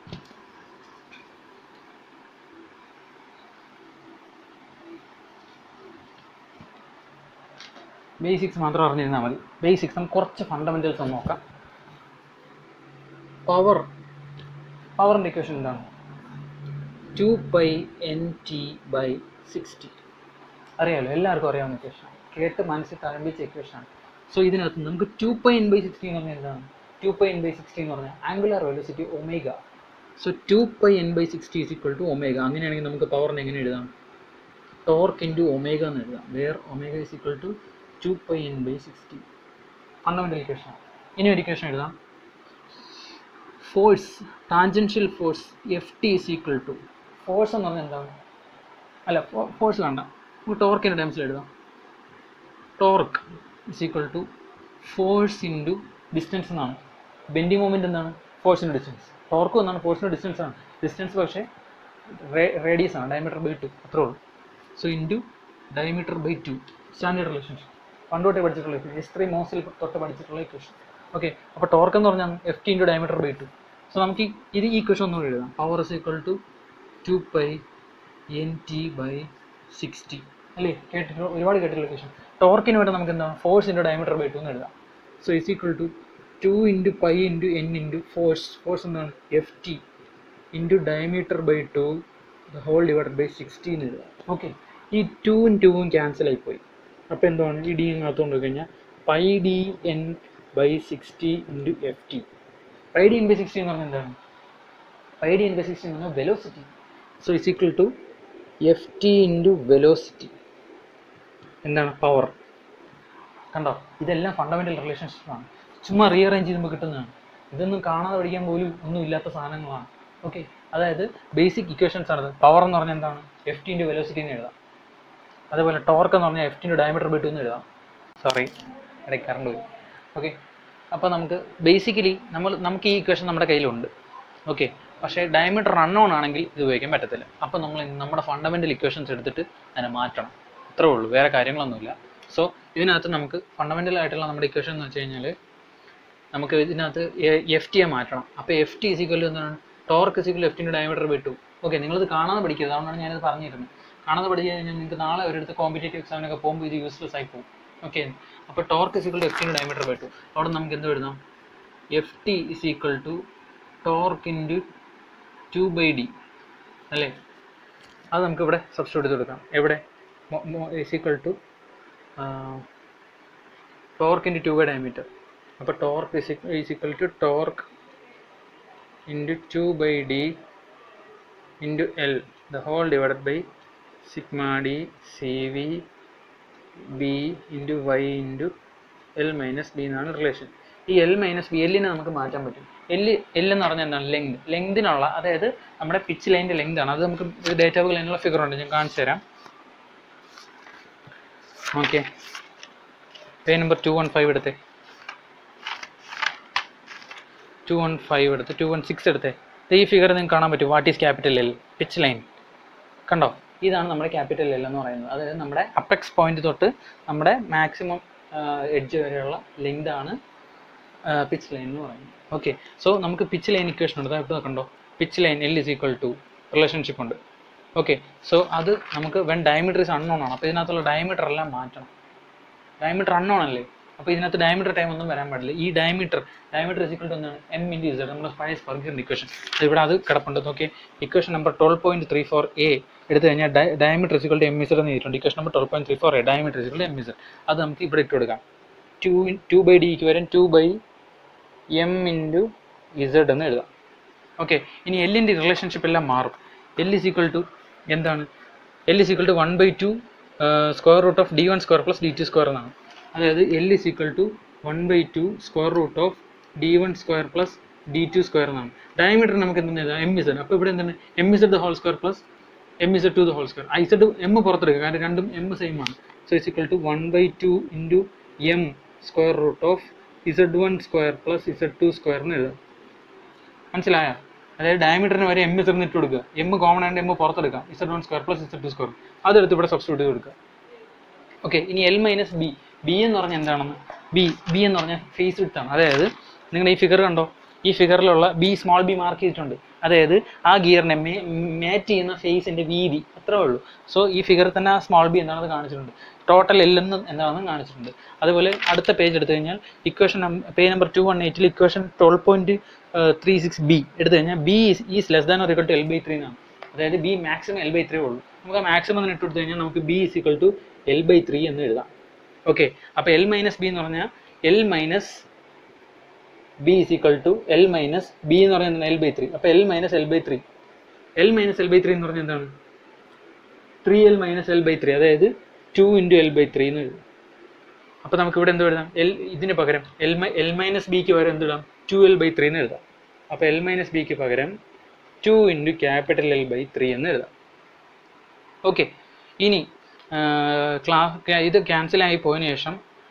ബേസിക്സ് മാത്രം അറിഞ്ഞിരുന്നാൽ മതി ബേസിക്സ് നമുക്ക് കുറച്ച് ഫണ്ടമെൻറ്റൽസ് ഒന്ന് നോക്കാം പവർ പവറിൻ്റെ ഇക്വേഷൻ എന്താണ് two pi N T by sixty അറിയാമല്ലോ എല്ലാവർക്കും അറിയാവുന്ന ഇക്വേഷൻ കേട്ട് മനസ്സിൽ തഴമ്പിച്ച ഇക്വേഷനാണ് സോ ഇതിനകത്ത് നമുക്ക് two pi N by sixty എന്ന് പറഞ്ഞാൽ എന്താണ് two pi N by sixty എന്ന് പറഞ്ഞാൽ angular velocity omega so two pi N by sixty is equal to omega അങ്ങനെയാണെങ്കിൽ നമുക്ക് പവറിനെ എങ്ങനെ എഴുതാം ടോർക്ക് ഇൻറ്റു ഒമേഗ എന്ന് എഴുതാം where omega is equal to two pi N by sixty fundamental equation ഇനി ഒരു ഇക്വേഷൻ എഴുതാം force tangential force F T is equal to force എന്ന് പറഞ്ഞാൽ എന്താണ് അല്ല ഫോഴ്സ് വേണ്ട നമുക്ക് ടോർക്കിൻ്റെ ടൈംസിൽ എഴുതാം torque is equal to force into distance എന്നാണ് ബെൻഡിങ് മൂമെൻറ്റ് എന്താണ് ഫോഴ്സിൻ്റെ ഡിസ്റ്റൻസ് ടോർക്ക് എന്നാണ് ഫോഴ്സിൻ്റെ ഡിസ്റ്റൻസ് ആണ് ഡിസ്റ്റൻസ് പക്ഷേ റേഡിയസ് ആണ് ഡയമീറ്റർ ബൈ ടു അത്രേ ഉള്ളൂ so into diameter by two standard relationship പണ്ട് തൊട്ടേ പഠിച്ചിട്ടുള്ള ഇക്വേഷൻ എസ് ത്രീ മോസിൽ തൊട്ട് പഠിച്ചിട്ടുള്ള ഇക്വേഷൻ ഓക്കെ അപ്പോൾ ടോർക്ക് എന്ന് പറഞ്ഞാൽ F T into diameter by two so നമുക്ക് ഈ- ഇത് ഈ ഇക്വേഷൻ ഒന്നുകൂടി എഴുതാം power is equal to two pi N T by sixty അല്ലേ കേട്ടിട്ട് ഒരുപാട് കേട്ടിട്ടുള്ള ഇക്വേഷൻ ടോർക്കിന് വേണ്ടി നമുക്ക് എന്താണ് force into diameter by two എന്ന് എഴുതാം so is equal to two into pi into N into force force എന്താണ് F T into diameter by two the whole divided by sixty എന്ന് എഴുതാം ഓക്കെ ഈ ടൂവും ടൂവും ക്യാൻസൽ ആയിപ്പോയി അപ്പോൾ എന്താണ് ഈ ഡി അകത്ത് കൊണ്ട് കഴിഞ്ഞാൽ pi D N by sixty into F T pi D N by sixty എന്ന് പറഞ്ഞാൽ എന്താണ് pi D N by sixty എന്ന് പറഞ്ഞാൽ velocity so is equal to F T into velocity എന്താണ് പവർ കണ്ടോ ഇതെല്ലാം ഫണ്ടമെൻ്റൽ റിലേഷൻഷിപ്പാണ് ചുമ്മാ റീഅറേഞ്ച് ചെയ്യുമ്പോൾ കിട്ടുന്നതാണ് ഇതൊന്നും കാണാതെ പഠിക്കാൻ പോലും ഒന്നും ഇല്ലാത്ത സാധനങ്ങളാണ് ഓക്കെ അതായത് ബേസിക് ഇക്വേഷൻസ് ആണ് പവർ എന്ന് പറഞ്ഞാൽ എന്താണ് എഫ് ടി ഇൻറ്റു വെലോസിറ്റി എന്ന് എഴുതാം അതേപോലെ ടോർക്ക് എന്ന് പറഞ്ഞാൽ എഫ് ടിൻ്റെ ഡയമീറ്റർ ബൈ ടു എന്ന് എഴുതാം സോറി ഇടയ്ക്ക് കറണ്ട് പോയി ഓക്കെ അപ്പോൾ നമുക്ക് ബേസിക്കലി നമ്മൾ നമുക്ക് ഈ ഇക്വേഷൻ നമ്മുടെ കയ്യിലുണ്ട് ഓക്കെ പക്ഷേ ഡയമീറ്റർ അൺനോൺ ആണെങ്കിൽ ഇത് ഉപയോഗിക്കാൻ പറ്റത്തില്ല അപ്പോൾ നമ്മൾ നമ്മുടെ ഫണ്ടമെൻ്റൽ ഇക്വേഷൻസ് എടുത്തിട്ട് അതിനെ മാറ്റണം അത്രേ ഉള്ളൂ വേറെ കാര്യങ്ങളൊന്നുമില്ല സോ ഇതിനകത്ത് നമുക്ക് ഫണ്ടമെൻ്റൽ ആയിട്ടുള്ള നമ്മുടെ ഇക്വേഷൻ എന്ന് വെച്ച് കഴിഞ്ഞാൽ നമുക്ക് ഇതിനകത്ത് എഫ് ടിയെ മാറ്റണം അപ്പോൾ എഫ് ടി ഇസിക്കൽ എന്താണ് ടോർക്ക് ഇസിക്കൽ എഫ് ടിൻ്റെ ഡയമീറ്റർ വിട്ടു ഓക്കെ നിങ്ങളിത് കാണാതെ പഠിക്കരുത് അതുകൊണ്ടാണ് ഞാനിത് പറഞ്ഞിരുന്നത് കാണാതെ പഠിച്ചു കഴിഞ്ഞാൽ നിങ്ങൾക്ക് നാളെ ഒരിടത്ത് കോമ്പറ്റേറ്റീവ് എക്സാമിനൊക്കെ പോകുമ്പോൾ ഇത് യൂസ്ലെസ് ആയി പോകും ഓക്കെ അപ്പോൾ ടോർക്ക് ഇസിക്കൽ എഫ് ടിൻ്റെ ഡയമീറ്റർ വിട്ടു അവിടെ നമുക്ക് എന്ത് എഴുതാം F T is equal to torque into two by D അല്ലേ അത് നമുക്ക് ഇവിടെ സബ്സ്റ്റിറ്റ്യൂട്ട് ചെയ്ത് കൊടുക്കാം എവിടെ is equal to torque into two by diameter അപ്പോൾ torque is equal to torque into two by D into L the whole divided by sigma D C V B into Y into L minus B എന്നാണ് relation ഈ L minus B എല്ലിനെ നമുക്ക് മാറ്റാൻ പറ്റും L L എന്ന് പറഞ്ഞാൽ എന്താണ് length ലെങ്തിനുള്ള അതായത് നമ്മുടെ പിച്ച് ലൈൻ്റെ ലെങ്ത് ആണ് അത് നമുക്ക് ഒരു ഡേറ്റ ബുക്ക് ലൈനുള്ള ഫിഗർ ഉണ്ട് ഞാൻ കാണിച്ചു തരാം okay page number two one five എടുത്തേ ടു വൺ ഫൈവ് എടുത്ത് ടു വൺ സിക്സ് എടുത്തേ ദേ ഈ ഫിഗർ നിങ്ങൾക്ക് കാണാൻ പറ്റും what is capital L pitch line കണ്ടോ ഇതാണ് നമ്മുടെ ക്യാപിറ്റൽ എൽ എന്ന് പറയുന്നത് അതായത് നമ്മുടെ അപ്പെക്സ് പോയിന്റ് തൊട്ട് നമ്മുടെ മാക്സിമം എഡ്ജ് വരെയുള്ള ലെങ്ത് ആണ് പിച്ച് ലൈൻ എന്ന് പറയുന്നത് ഓക്കെ സോ നമുക്ക് പിച്ച് ലൈൻ ഇക്വേഷൻ ഉണ്ട് ഇവിടെ കണ്ടോ pitch line L is equal to relationship ഉണ്ട് ഓക്കെ സോ അത് നമുക്ക് വെൻ ഡയമീറ്റർ ഇസ് അൺനോൺ ആണ് അപ്പോൾ ഇതിനകത്തുള്ള ഡയമീറ്റർ എല്ലാം മാറ്റണം ഡയമീറ്റർ അൺനോൺ അല്ലേ അപ്പോൾ ഇതിനകത്ത് ഡയമീറ്റർ ടൈം ഒന്നും വരാൻ പാടില്ല ഈ diameter diameter is equal to എന്താണ് എം ഇൻറ്റു ഇസഡ് നമ്മുടെ പഴയ സ്പർഗിൻ്റെ ഇക്വേഷൻ ഇവിടെ അത് കിടപ്പുണ്ട് നോക്കി equation number twelve point three four A എടുത്തു കഴിഞ്ഞാൽ diameter is equal to M Z എന്ന് ചെയ്തിട്ടുണ്ട് equation number twelve point three four A diameter is equal to M Z അത് നമുക്ക് ഇവിടെ ഇട്ട് കൊടുക്കാം ടു ടു ബൈ ഡിക്ക് വരും two by M into Z എന്ന് എഴുതാം ഓക്കെ ഇനി എല്ലിൻ്റെ റിലേഷൻഷിപ്പ് എല്ലാം മാറും എൽ ഇസ് ഈക്വൽ ടു എന്താണ് L is equal to one by two square root of D one square plus D two square എന്നാണ് അതായത് L is equal to one by two square root of D one square plus D two square എന്നാണ് diameter നമുക്ക് എന്താണ് എഴുതാം M Z അപ്പോൾ ഇവിടെ എന്താണ് M Z the whole square plus M Z two the whole square I said M പുറത്തെടുക്കുക കാരണം രണ്ടും എം സെയിം ആണ് so is equal to one by two into M square root of Z one square plus Z two square എന്ന് എഴുതാം മനസ്സിലായോ അതായത് ഡയമീറ്ററിന് വരെ M Z ഇട്ട് കൊടുക്കുക എം കോമൺ ആയിട്ട് എം പുറത്തെടുക്കാം Z one square plus Z two square അതെടുത്ത് ഇവിടെ സബ്സ്റ്റിറ്റ്യൂട്ട് ചെയ്ത് കൊടുക്കുക ഓക്കെ ഇനി എൽ മൈനസ് ബി ബി എന്ന് പറഞ്ഞാൽ എന്താണെന്ന് ബി ബി എന്ന് പറഞ്ഞാൽ ഫേസ് വിഡ്ത്ത് ആണ് അതായത് നിങ്ങൾ ഈ ഫിഗർ കണ്ടോ ഈ ഫിഗറിലുള്ള ബി സ്മോൾ ബി മാർക്ക് ചെയ്തിട്ടുണ്ട് അതായത് ആ ഗിയറിനെ മാറ്റ് ചെയ്യുന്ന ഫേസിന്റെ വീതി അത്രേ ഉള്ളൂ സോ ഈ ഫിഗറിൽ തന്നെ ആ സ്മോൾ ബി എന്താണെന്ന് കാണിച്ചിട്ടുണ്ട് ടോട്ടൽ എൽ എന്ന് എന്താണെന്ന് കാണിച്ചിട്ടുണ്ട് അതുപോലെ അടുത്ത പേജ് എടുത്തു കഴിഞ്ഞാൽ equation page number two one എയ്റ്റിൽ equation twelve point three six B എടുത്തു കഴിഞ്ഞാൽ B is less than or equal to L by three എന്നാണ് അതായത് B maximum L by three ഉള്ളൂ നമുക്ക് ആ മാക്സിമം തന്നെ ഇട്ട് കൊടുത്തു കഴിഞ്ഞാൽ നമുക്ക് B is equal to L by three എന്ന് എഴുതാം ഓക്കെ അപ്പോൾ എൽ മൈനസ് ബി എന്ന് പറഞ്ഞാൽ L minus B is equal to L minus B എന്ന് പറഞ്ഞാൽ എൽ ബൈ ത്രീ അപ്പോൾ L minus L by three L minus L by three എന്ന് പറഞ്ഞാൽ എന്താണ് three L minus L by three അതായത് two into L by three എന്ന് എഴുതും അപ്പോൾ നമുക്ക് ഇവിടെ എന്ത് എഴുതാം എൽ ഇതിന് പകരം എൽ മൈ എൽ മൈനസ് ബിക്ക് പകരം എന്ത് എഴുതാം ടു എൽ ബൈ ത്രീ എന്ന് എഴുതാം അപ്പോൾ എൽ മൈനസ് ബിക്ക് പകരം two into capital L by three എന്ന് എഴുതാം ഓക്കെ ഇനി ക്ലാ ഇത് ക്യാൻസൽ ആയി പോയതിനു ശേഷം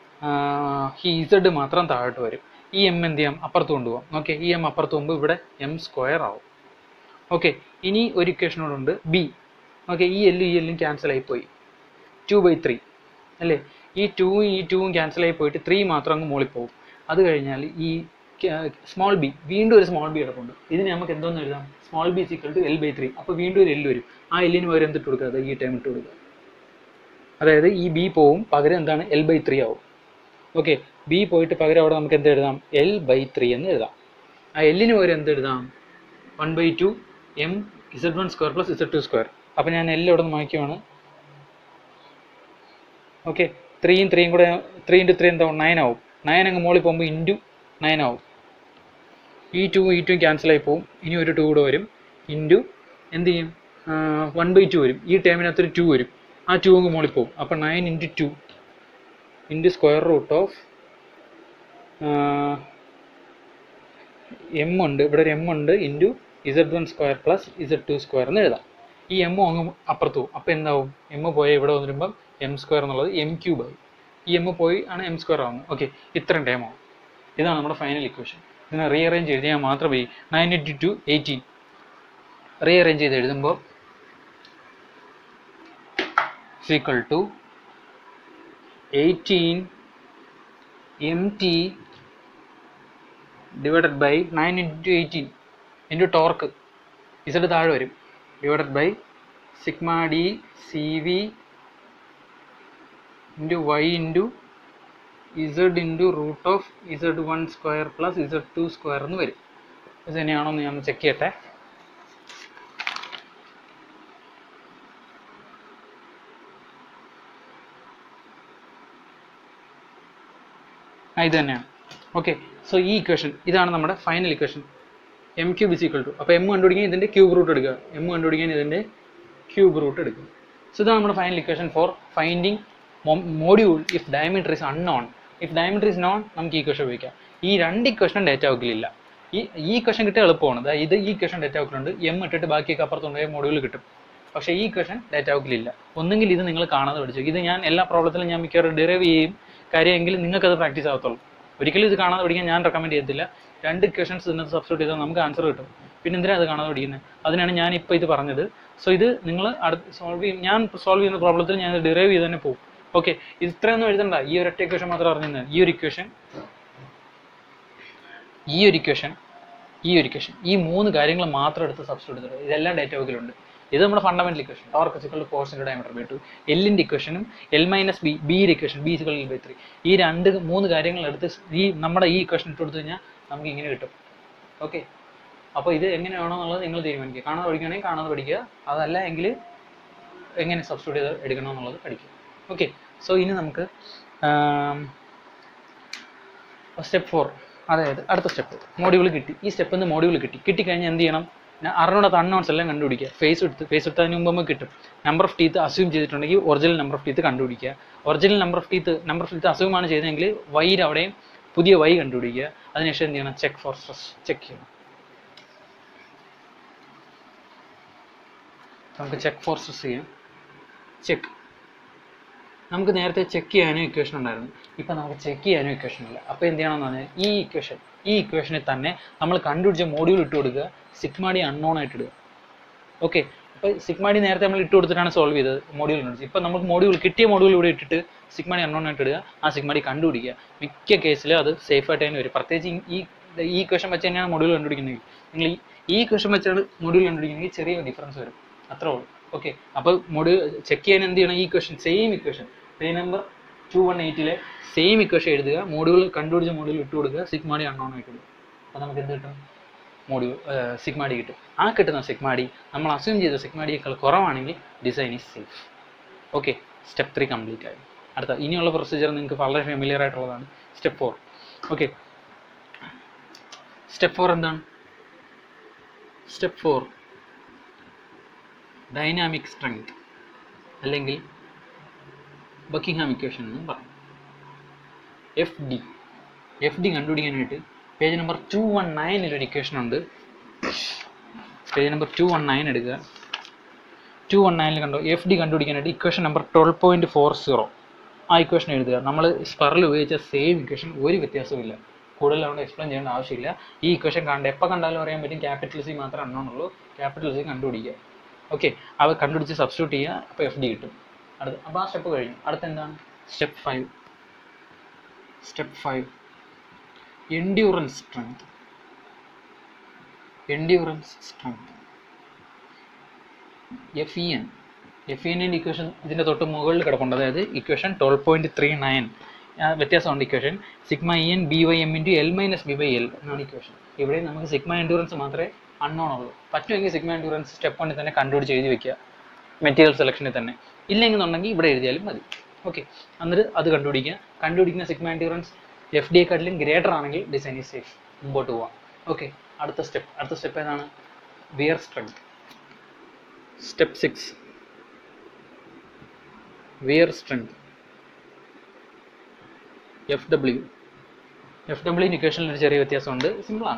ഈ ഇസഡ് മാത്രം താഴോട്ട് വരും ഈ എം എന്ത് ചെയ്യാം അപ്പുറത്ത് കൊണ്ടുപോകാം ഓക്കെ ഈ എം അപ്പുറത്ത് പോകുമ്പോൾ ഇവിടെ എം സ്ക്വയർ ആവും ഓക്കെ ഇനി ഒരു ഇക്വേഷൻ കൂടെ ഉണ്ട് ബി ഓക്കെ ഈ എല്ലും ഈ എല്ലും ക്യാൻസൽ ആയി പോയി ടു ബൈ ത്രീ അല്ലേ ഈ ടൂവും ഈ ടൂവും ക്യാൻസൽ ആയി പോയിട്ട് ത്രീ മാത്രം അങ്ങ് മുകളിൽ പോകും അത് കഴിഞ്ഞാൽ ഈ സ്മോൾ ബി വീണ്ടും ഒരു സ്മോൾ ബി കിടപ്പുണ്ട് ഇതിന് നമുക്ക് എന്തോന്ന് എഴുതാം small B is equal to L by three അപ്പോൾ വീണ്ടും ഒരു എൽ വരും ആ എല്ലിന് പകരം എന്തിട്ട് കൊടുക്കുക ഈ ടൈം ഇട്ട് കൊടുക്കുക അതായത് ഈ ബി പോവും പകരം എന്താണ് എൽ ബൈ ത്രീ ആവും ഓക്കെ ബി പോയിട്ട് പകരം അവിടെ നമുക്ക് എന്ത് എഴുതാം എൽ ബൈ ത്രീ എന്ന് എഴുതാം ആ എല്ലിന് പകരം എന്ത് എഴുതാം one by two M Z one square plus Z two square അപ്പോൾ ഞാൻ എല്ലാം ഇവിടെ നിന്ന് മായ്ക്കുവാണ് ഓക്കെ ത്രീയും ത്രീയും കൂടെ ത്രീ ഇൻറ്റു ത്രീ എന്താവും നയൻ ആവും നയൻ അങ്ങ് മുകളിൽ പോകുമ്പോൾ ഇൻറ്റു നയൻ ആവും ഈ ടു ഈ ടു ക്യാൻസൽ ആയി പോകും ഇനി ഒരു ടു കൂടെ വരും ഇൻറ്റു എന്ത് ചെയ്യും വൺ ബൈ ടു വരും ഈ ടൈമിനകത്ത് ഒരു ടു വരും ആ ടു അങ്ങ് മുകളിൽ പോകും അപ്പോൾ nine into two into square root of M ഉണ്ട് ഇവിടെ ഒരു എം ഉണ്ട് into Z one square plus Z two square എന്ന് എഴുതാം ഈ എം അങ്ങ് അപ്പുറത്ത് പോകും അപ്പോൾ എന്താവും എം പോയ ഇവിടെ വന്നിരുമ്പം എം സ്ക്വയർ എന്നുള്ളത് എം ക്യൂബ് ആയി ഈ എം പോയി ആണ് എം സ്ക്വയർ ആവുന്നത് ഓക്കെ ഇത്രയും ടൈം ആവും ഇതാണ് നമ്മുടെ ഫൈനൽ ഇക്വേഷൻ ഇതിനെ റീഅറേഞ്ച് എഴുതിയാൽ മാത്രമേ nine eighty two eighteen rearrange ചെയ്ത് എഴുതുമ്പോൾ equal to eighteen M T divided by nine into eighteen into torque Z താഴെ വരും divided by sigma D C V into Y into Z into root of Z one square plus Z two square എന്ന് വരും ഇത് തന്നെയാണോ എന്ന് ഞാൻ check ചെയ്യട്ടെ ആ ഇത് തന്നെയാണ് ഓക്കെ സോ ഈ ഇക്വേഷൻ ഇതാണ് നമ്മുടെ final equation M cube is equal to അപ്പോൾ എം കണ്ടുപിടിക്കാൻ ഇതിൻ്റെ ക്യൂബ് റൂട്ട് എടുക്കുക എം കണ്ടുപിടിക്കാൻ ഇതിൻ്റെ ക്യൂബ് റൂട്ട് എടുക്കുക സോ ഇതാണ് നമ്മുടെ final equation for finding module if diameter is unknown if diameter is known നമുക്ക് ഈ ഇക്വേഷൻ ഉപയോഗിക്കാം ഈ രണ്ട് ഇക്വേഷനും ഡേറ്റ ബുക്കിലില്ല ഈ ഈ ഇക്വേഷൻ കിട്ടിയ എളുപ്പമാണ് അതായത് ഇത് ഈ ഇക്വേഷൻ ഡേറ്റ ബുക്കിലുണ്ട് എം ഇട്ടിട്ട് ബാക്കിയൊക്കെ അപ്പുറത്ത് കൊണ്ടുപോയി മോഡ്യൂൾ കിട്ടും പക്ഷേ ഈ ഇക്വേഷൻ ഡേറ്റ ബുക്കിലില്ല ഒന്നെങ്കിൽ ഇത് നിങ്ങൾ കാണാതെ പഠിച്ചു ഇത് ഞാൻ എല്ലാ പ്രോബ്ലത്തിലും ഞാൻ മിക്കവാറും ഡിറൈവ് ചെയ്യും കാര്യമെങ്കിൽ നിങ്ങൾക്കത് പ്രാക്ടീസ് ആകത്തുള്ളൂ ഒരിക്കലും ഇത് കാണാതെ പഠിക്കാൻ ഞാൻ റെക്കമെൻഡ് ചെയ്യത്തില്ല രണ്ട് ഇക്വേഷൻസ് ഇതിനകത്ത് സബ്സ്റ്റിറ്റ്യൂട്ട് ചെയ്താൽ നമുക്ക് ആൻസർ കിട്ടും പിന്നെ എന്തിനാണ് അത് കാണാതെ പഠിക്കുന്നത് അതിനാണ് ഞാൻ ഇപ്പോൾ ഇത് പറഞ്ഞത് സോ ഇത് നിങ്ങൾ അടുത്ത് സോൾവ് ചെയ്യും ഞാൻ സോൾവ് ചെയ്യുന്ന പ്രോബ്ലത്തിൽ ഞാൻ ഡിറൈവ് ചെയ്ത് തന്നെ പോകും ഓക്കെ ഇത്രയൊന്നും എഴുതണ്ട ഈ ഒരൊറ്റ ഇക്വേഷൻ മാത്രം അറിഞ്ഞത് ഈ ഒരു ഇക്വേഷൻ ഈ ഒരു ഇക്വേഷൻ ഈ ഒരു ഇക്വേഷൻ ഈ മൂന്ന് കാര്യങ്ങൾ മാത്രം എടുത്ത് സബ്സ്റ്റിറ്റ്യൂട്ട് ചെയ്തിട്ട് ഇതെല്ലാം ഡേറ്റ ബുക്കിലുണ്ട് ഇത് നമ്മുടെ fundamental equation torque is equal to ഫോഴ്സിന്റെ ഡയമീറ്റർ ബൈ ടു എല്ലിന്റെ ഇക്വേഷനും എൽ മൈനസ് ബി ബിയുടെ equation B is equal by three ഈ രണ്ട് മൂന്ന് കാര്യങ്ങൾ എടുത്ത് ഈ നമ്മുടെ ഈ ഇക്വേഷൻ ഇട്ട് കൊടുത്തു കഴിഞ്ഞാൽ നമുക്ക് ഇങ്ങനെ കിട്ടും ഓക്കെ അപ്പോൾ ഇത് എങ്ങനെയാണോ എന്നുള്ളത് നിങ്ങൾ തീരുമാനിക്കുക കാണാതെ പഠിക്കുകയാണെങ്കിൽ കാണാതെ പഠിക്കുക അതല്ല എങ്കിൽ എങ്ങനെ സബ്സ്റ്റിറ്റ്യൂട്ട് ചെയ്ത് എടുക്കണം എന്നുള്ളത് പഠിക്കുക ഓക്കെ സോ ഇനി നമുക്ക് സ്റ്റെപ്പ് ഫോർ അതായത് അടുത്ത സ്റ്റെപ്പ് മോഡ്യൂൾ കിട്ടി ഈ സ്റ്റെപ്പിൽ നിന്ന് മോഡ്യൂൾ കിട്ടി കിട്ടിക്കഴിഞ്ഞാൽ എന്ത് ചെയ്യണം അറിഞ്ഞൂടാത്ത അൺനോൺസ് എല്ലാം കണ്ടുപിടിക്കുക ഫേസ് എടുത്ത് ഫേസ് എടുത്തതിന് മുമ്പ് നമുക്ക് കിട്ടും നമ്പർ ഓഫ് ടീത്ത് അസ്യൂം ചെയ്തിട്ടുണ്ടെങ്കിൽ ഒറിജിനൽ നമ്പർ ഓഫ് ടീത്ത് കണ്ടുപിടിക്കുക original number of teeth number of teeth അസ്യൂമാണ് ചെയ്തതെങ്കിൽ വൈയിൽ അവിടെയും പുതിയ വൈ കണ്ടുപിടിക്കുക അതിനുശേഷം എന്ത് ചെയ്യണം ചെക്ക് ഫോർ സ്ട്രെസ് ചെക്ക് ചെയ്യണം നമുക്ക് ചെക്ക് ഫോർ സ്ട്രെസ് ചെയ്യാം ചെക്ക് നമുക്ക് നേരത്തെ ചെക്ക് ചെയ്യാനും ഇക്വേഷൻ ഉണ്ടായിരുന്നു ഇപ്പം നമുക്ക് ചെക്ക് ചെയ്യാനും ഇക്വേഷൻ ഇല്ല അപ്പോൾ എന്ത് ചെയ്യണമെന്ന് പറഞ്ഞാൽ ഈ ഇക്വേഷൻ ഈ ഇക്വേഷനിൽ തന്നെ നമ്മൾ കണ്ടുപിടിച്ച മോഡ്യൂൾ ഇട്ട് കൊടുക്കുക സിഗ്മാഡി അൺനോൺ ആയിട്ട് ഇടുക ഓക്കെ അപ്പോൾ സിഗ്മാഡി നേരത്തെ നമ്മൾ ഇട്ട് കൊടുത്തിട്ടാണ് സോൾവ് ചെയ്തത് മോഡ്യൂൾ കണ്ടുപിടിച്ചത് ഇപ്പം നമുക്ക് മോഡ്യൂൾ കിട്ടിയ മോഡ്യൂൾ ഇവിടെ ഇട്ടിട്ട് സിഗ്മാഡി അൺനോൺ ആയിട്ട് ഇടുക ആ സിഗ്മാഡി കണ്ടുപിടിക്കുക മിക്ക കേസിലും അത് സേഫ് ആയിട്ട് തന്നെ വരും പ്രത്യേകിച്ച് ഈ ഈ ഇക്വേഷൻ വെച്ച് തന്നെയാണ് മോഡ്യൂൾ കണ്ടുപിടിക്കുന്നത് നിങ്ങൾ ഈ ഈ ഇക്വേഷൻ വെച്ചാണ് മോഡ്യൂൾ കണ്ടുപിടിക്കുന്നത് ചെറിയ ഡിഫറൻസ് വരും അത്രേ ഉള്ളൂ ഓക്കെ അപ്പോൾ മോഡ്യൂൾ ചെക്ക് ചെയ്യാൻ എന്ത് ചെയ്യണം ഈ equation same equation page number two one എയ്റ്റിലെ സെയിം ഇക്വേഷൻ എഴുതുക മോഡ്യൂൾ കണ്ടുപിടിച്ച മോഡ്യൂൾ ഇട്ട് കൊടുക്കുക സിഗ്മാഡി അൺനോൺ ആയിട്ട് ഇടുക അപ്പോൾ നമുക്ക് എന്ത് കിട്ടും മോഡ്യൂൾ സിഗ്മാഡി കിട്ടും ആ കിട്ടുന്ന സിഗ്മാഡി നമ്മൾ അസ്യൂം ചെയ്ത സിഗ്മാഡിയേക്കാൾ കുറവാണെങ്കിൽ design is safe okay step three complete ആയി അടുത്ത ഇനിയുള്ള പ്രൊസീജിയർ നിങ്ങൾക്ക് വളരെ ഫെമിലിയർ ആയിട്ടുള്ളതാണ് step four okay step four എന്താണ് സ്റ്റെപ്പ് ഫോർ ഡൈനാമിക് സ്ട്രെങ്ത് അല്ലെങ്കിൽ ബക്കിംഗ്ഹാം ഇക്വേഷൻ എന്നും പറയും എഫ് ഡി എഫ് ഡി കണ്ടുപിടിക്കാനായിട്ട് പേജ് നമ്പർ ടു വൺ നയനിൽ ഒരു ഇക്വേഷൻ ഉണ്ട് page number two one nine എടുക്കുക ടു വൺ നയനിൽ കണ്ടോ എഫ് ഡി കണ്ടുപിടിക്കാനായിട്ട് equation number twelve point four zero ആ ഇക്വേഷൻ എഴുതുക നമ്മൾ സ്പെറിൽ ഉപയോഗിച്ച സെയിം ഇക്വേഷൻ ഒരു വ്യത്യാസവും ഇല്ല കൂടുതൽ അവിടെ എക്സ്പ്ലെയിൻ ചെയ്യേണ്ട ആവശ്യമില്ല ഈ ഇക്വേഷൻ കണ്ട് എപ്പോൾ കണ്ടാലും അറിയാൻ പറ്റും ക്യാപിറ്റൽ സി മാത്രമേ അണ്ണോണുള്ളൂ ക്യാപിറ്റൽ സി കണ്ടുപിടിക്കുക ഓക്കെ അവ കണ്ടുപിടിച്ച് സബ്സ്റ്റിറ്റ്യൂട്ട് ചെയ്യുക അപ്പോൾ എഫ് ഡി കിട്ടും അടുത്ത അപ്പോൾ ആ സ്റ്റെപ്പ് കഴിഞ്ഞു അടുത്ത എന്താണ് step five step five endurance strength endurance strength F E N F E എൻ്റെ ഇക്വേഷൻ ഇതിൻ്റെ തൊട്ട് മുകളിൽ കിടപ്പുണ്ട് അതായത് equation twelve point three nine വ്യത്യാസമുണ്ട് equation sigma E N B Y M into L minus B by L എന്നാണ് equation ഇവിടെ നമുക്ക് സിഗ്മ എൻഡ്യൂറൻസ് മാത്രമേ അൺനോൺ ഉള്ളൂ പറ്റുമെങ്കിൽ സിഗ്മ എൻഡ്യൂറൻസ് സ്റ്റെപ്പ് വണ്ണിൽ തന്നെ കണ്ടുപിടിച്ച് എഴുതി വെക്കുക മെറ്റീരിയൽ സെലക്ഷനിൽ തന്നെ ഇല്ലെന്നുണ്ടെങ്കിൽ ഇവിടെ എഴുതിയാലും മതി ഓക്കെ എന്നിട്ട് അത് കണ്ടുപിടിക്കുക കണ്ടുപിടിക്കുന്ന സിഗ്മ എൻഡ്യൂറൻസ് എഫ് ഡി എക്കാട്ടിലും ഗ്രേറ്റർ ആണെങ്കിൽ ഡിസൈൻ ഈസ് സേഫ് മുമ്പോട്ട് പോവാം ഓക്കെ അടുത്ത സ്റ്റെപ്പ് അടുത്ത സ്റ്റെപ്പ് ഏതാണ് wear strength step six wear strength F W F W ഇക്വേഷനിൽ ഒരു ചെറിയ വ്യത്യാസമുണ്ട് സിമ്പിളാണ്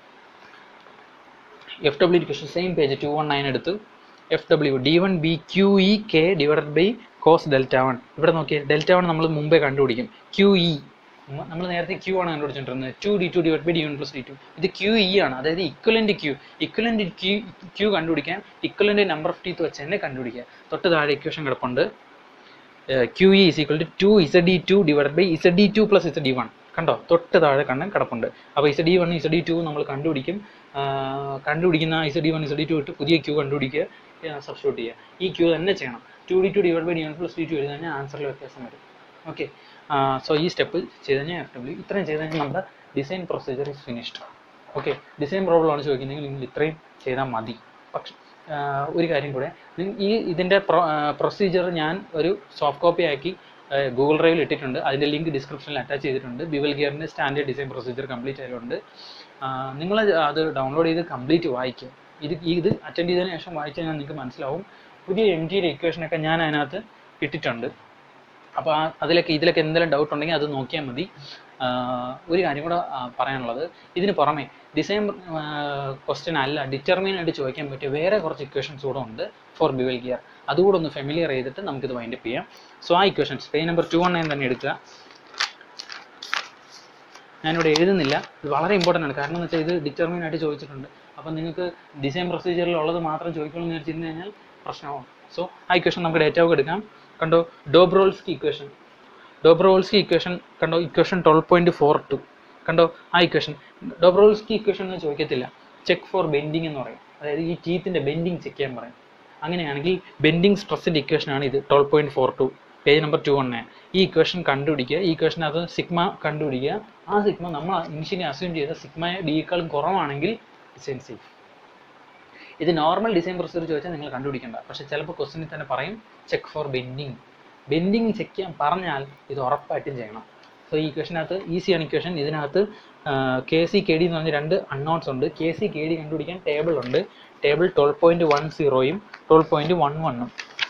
F W equation same page two one nine എടുത്ത് F W D one B Q E K divided by cos delta one ഇവിടെ നോക്കിയേ delta one നമ്മൾ മുമ്പേ കണ്ടുപിടിക്കും ക്യു ഇ നമ്മൾ നേരത്തെ ക്യൂ ആണ് കണ്ടുപിടിച്ചിട്ടുള്ളത് two D two divide by D one plus D two ഇത് ക്യു ഇ ആണ് അതായത് equivalent Q equivalent Q Q കണ്ടുപിടിക്കാൻ ഇക്വലൻ്റ് നമ്പർ ഓഫ് ടീത്ത് വെച്ച് തന്നെ കണ്ടുപിടിക്കുക തൊട്ട് താഴെ ഇക്വേഷൻ കിടപ്പുണ്ട് Q E is equal to two Z D two divide by Z D two plus Z D one കണ്ടോ തൊട്ട് താഴെ കണ്ണൻ കിടപ്പുണ്ട് അപ്പോൾ Z D one Z D two നമ്മൾ കണ്ടുപിടിക്കും ആ, കണ്ടുപിടിക്കുന്ന Z D one Z D two ഇട്ട് പുതിയ ക്യൂ കണ്ടുപിടിക്കുക സബ്സ്റ്റിറ്റ്യൂട്ട് ചെയ്യുക ഈ ക്യൂ തന്നെ ചെയ്യണം two D two divide by D one plus D two എഴുതി കഴിഞ്ഞാൽ ആൻസറിൽ വ്യത്യാസം വരും ഓക്കെ സോ ഈ സ്റ്റെപ്പ് ചെയ്ത് കഴിഞ്ഞാൽ എഫ് ഡബ്ല്യു ഇത്രയും ചെയ്ത് കഴിഞ്ഞാൽ നമ്മുടെ design procedure is finished okay design problem ആണ് ചോദിക്കുന്നതെങ്കിൽ നിങ്ങൾ ഇത്രയും ചെയ്താൽ മതി പക്ഷെ ആഹ് ഒരു കാര്യം കൂടെ നിങ്ങ- ഈ ഇതിൻ്റെ പ്രൊസീജിയർ ഞാൻ ഒരു സോഫ്റ്റ് കോപ്പി ആക്കി ഗൂഗിൾ ഡ്രൈവിൽ ഇട്ടിട്ടുണ്ട് അതിൻ്റെ ലിങ്ക് ഡിസ്ക്രിപ്ഷനിൽ അറ്റാച്ച് ചെയ്തിട്ടുണ്ട് ബിവൽ ഗിയറിൻ്റെ സ്റ്റാൻഡേർഡ് ഡിസൈൻ പ്രൊസീജിയർ കംപ്ലീറ്റ് ആയതുകൊണ്ട് നിങ്ങൾ അത് ഡൗൺലോഡ് ചെയ്ത് കംപ്ലീറ്റ് വായിക്കുക ഇത് ഇത് അറ്റൻഡ് ചെയ്തതിന് ശേഷം വായിച്ചു കഴിഞ്ഞാൽ നിങ്ങൾക്ക് മനസ്സിലാവും പുതിയ എം ജിയുടെ ഇക്വേഷനൊക്കെ ഞാൻ അതിനകത്ത് ഇട്ടിട്ടുണ്ട് അപ്പോൾ ആ അതിലൊക്കെ ഇതിലൊക്കെ എന്തെങ്കിലും ഡൗട്ട് ഉണ്ടെങ്കിൽ അത് നോക്കിയാൽ മതി ആ, ഒരു കാര്യം കൂടെ ആ, പറയാനുള്ളത് ഇതിന് പുറമെ ഡിസൈൻ ക്വസ്റ്റ്യൻ അല്ല ഡിറ്റർമിൻ ആയിട്ട് ചോദിക്കാൻ പറ്റിയ വേറെ കുറച്ച് ഇക്വേഷൻസ് കൂടെ ഉണ്ട് ഫോർ ബിവൽ ഗിയർ അതുകൂടെ ഒന്ന് ഫെമിലിയർ ചെയ്തിട്ട് നമുക്കിത് വൈൻഡപ്പ് ചെയ്യാം സോ ആ equations page number two one തന്നെ എടുക്കുക ഞാനിവിടെ എഴുതുന്നില്ല ഇത് വളരെ ഇമ്പോർട്ടൻ്റ് ആണ് കാരണം എന്ന് വെച്ചാൽ ഇത് ഡിറ്റർമിൻ ആയിട്ട് ചോദിച്ചിട്ടുണ്ട് അപ്പം നിങ്ങൾക്ക് ഡിസൈൻ പ്രൊസീജിയറിൽ ഉള്ളത് മാത്രം ചോദിക്കുള്ളൂ എന്ന് വിചാരിച്ചിരുന്നു കഴിഞ്ഞാൽ പ്രശ്നമാവും സോ ആ ഇക്വേഷൻ നമുക്ക് ഡേറ്റ ഒക്കെ എടുക്കാം കണ്ടോ ഡോബ്രോൾസ്കി ഇക്വേഷൻ ഡോബ്രോൾസ്കി ഇക്വേഷൻ കണ്ടോ equation twelve point four two കണ്ടോ ആ ഇക്വേഷൻ ഡോബ്രോൾസ്കി ഇക്വേഷൻ എന്ന് ചോദിക്കത്തില്ല ചെക്ക് ഫോർ ബെൻഡിങ് എന്ന് പറയും അതായത് ഈ ടീത്തിൻ്റെ ബെൻഡിങ് ചെക്ക് ചെയ്യാൻ പറയും അങ്ങനെയാണെങ്കിൽ ബെൻഡിങ് സ്ട്രെസ്സിൻ്റെ ഇക്വേഷനാണ് ഇത് twelve point four two page number two one ഈ ഇക്വേഷൻ കണ്ടുപിടിക്കുക ഈ ഇക്വേഷനകത്ത് സിഗ്മ കണ്ടുപിടിക്കുക ആ സിഗ്മ നമ്മൾ ഇനിഷ്യലി അസ്യൂം ചെയ്ത സിഗ്മ ഡിയേക്കാളും കുറവാണെങ്കിൽ ഡിസൈൻ സേഫ് ഇത് നോർമൽ ഡിസൈൻ പ്രൊസീജിയർ ചോദിച്ചാൽ നിങ്ങൾ കണ്ടുപിടിക്കേണ്ട പക്ഷെ ചിലപ്പോൾ ക്വസ്റ്റിനിൽ തന്നെ പറയും check for bending bending check ചെയ്യാൻ പറഞ്ഞാൽ ഇത് ഉറപ്പായിട്ടും ചെയ്യണം സോ ഈ ഇക്വേഷനകത്ത് ഈസിയാണ് ഇക്വേഷൻ ഇതിനകത്ത് കെ സി കെ ഡി എന്ന് പറഞ്ഞ രണ്ട് അൺനോട്ട്സ് ഉണ്ട് കെ സി കെ ഡി കണ്ടുപിടിക്കാൻ ടേബിൾ ഉണ്ട് ടേബിൾ ട്വൽവ് പോയിന്റ് വൺ സീറോയും ട്വൽവ് പോയിന്റ് വൺ വണ്ണും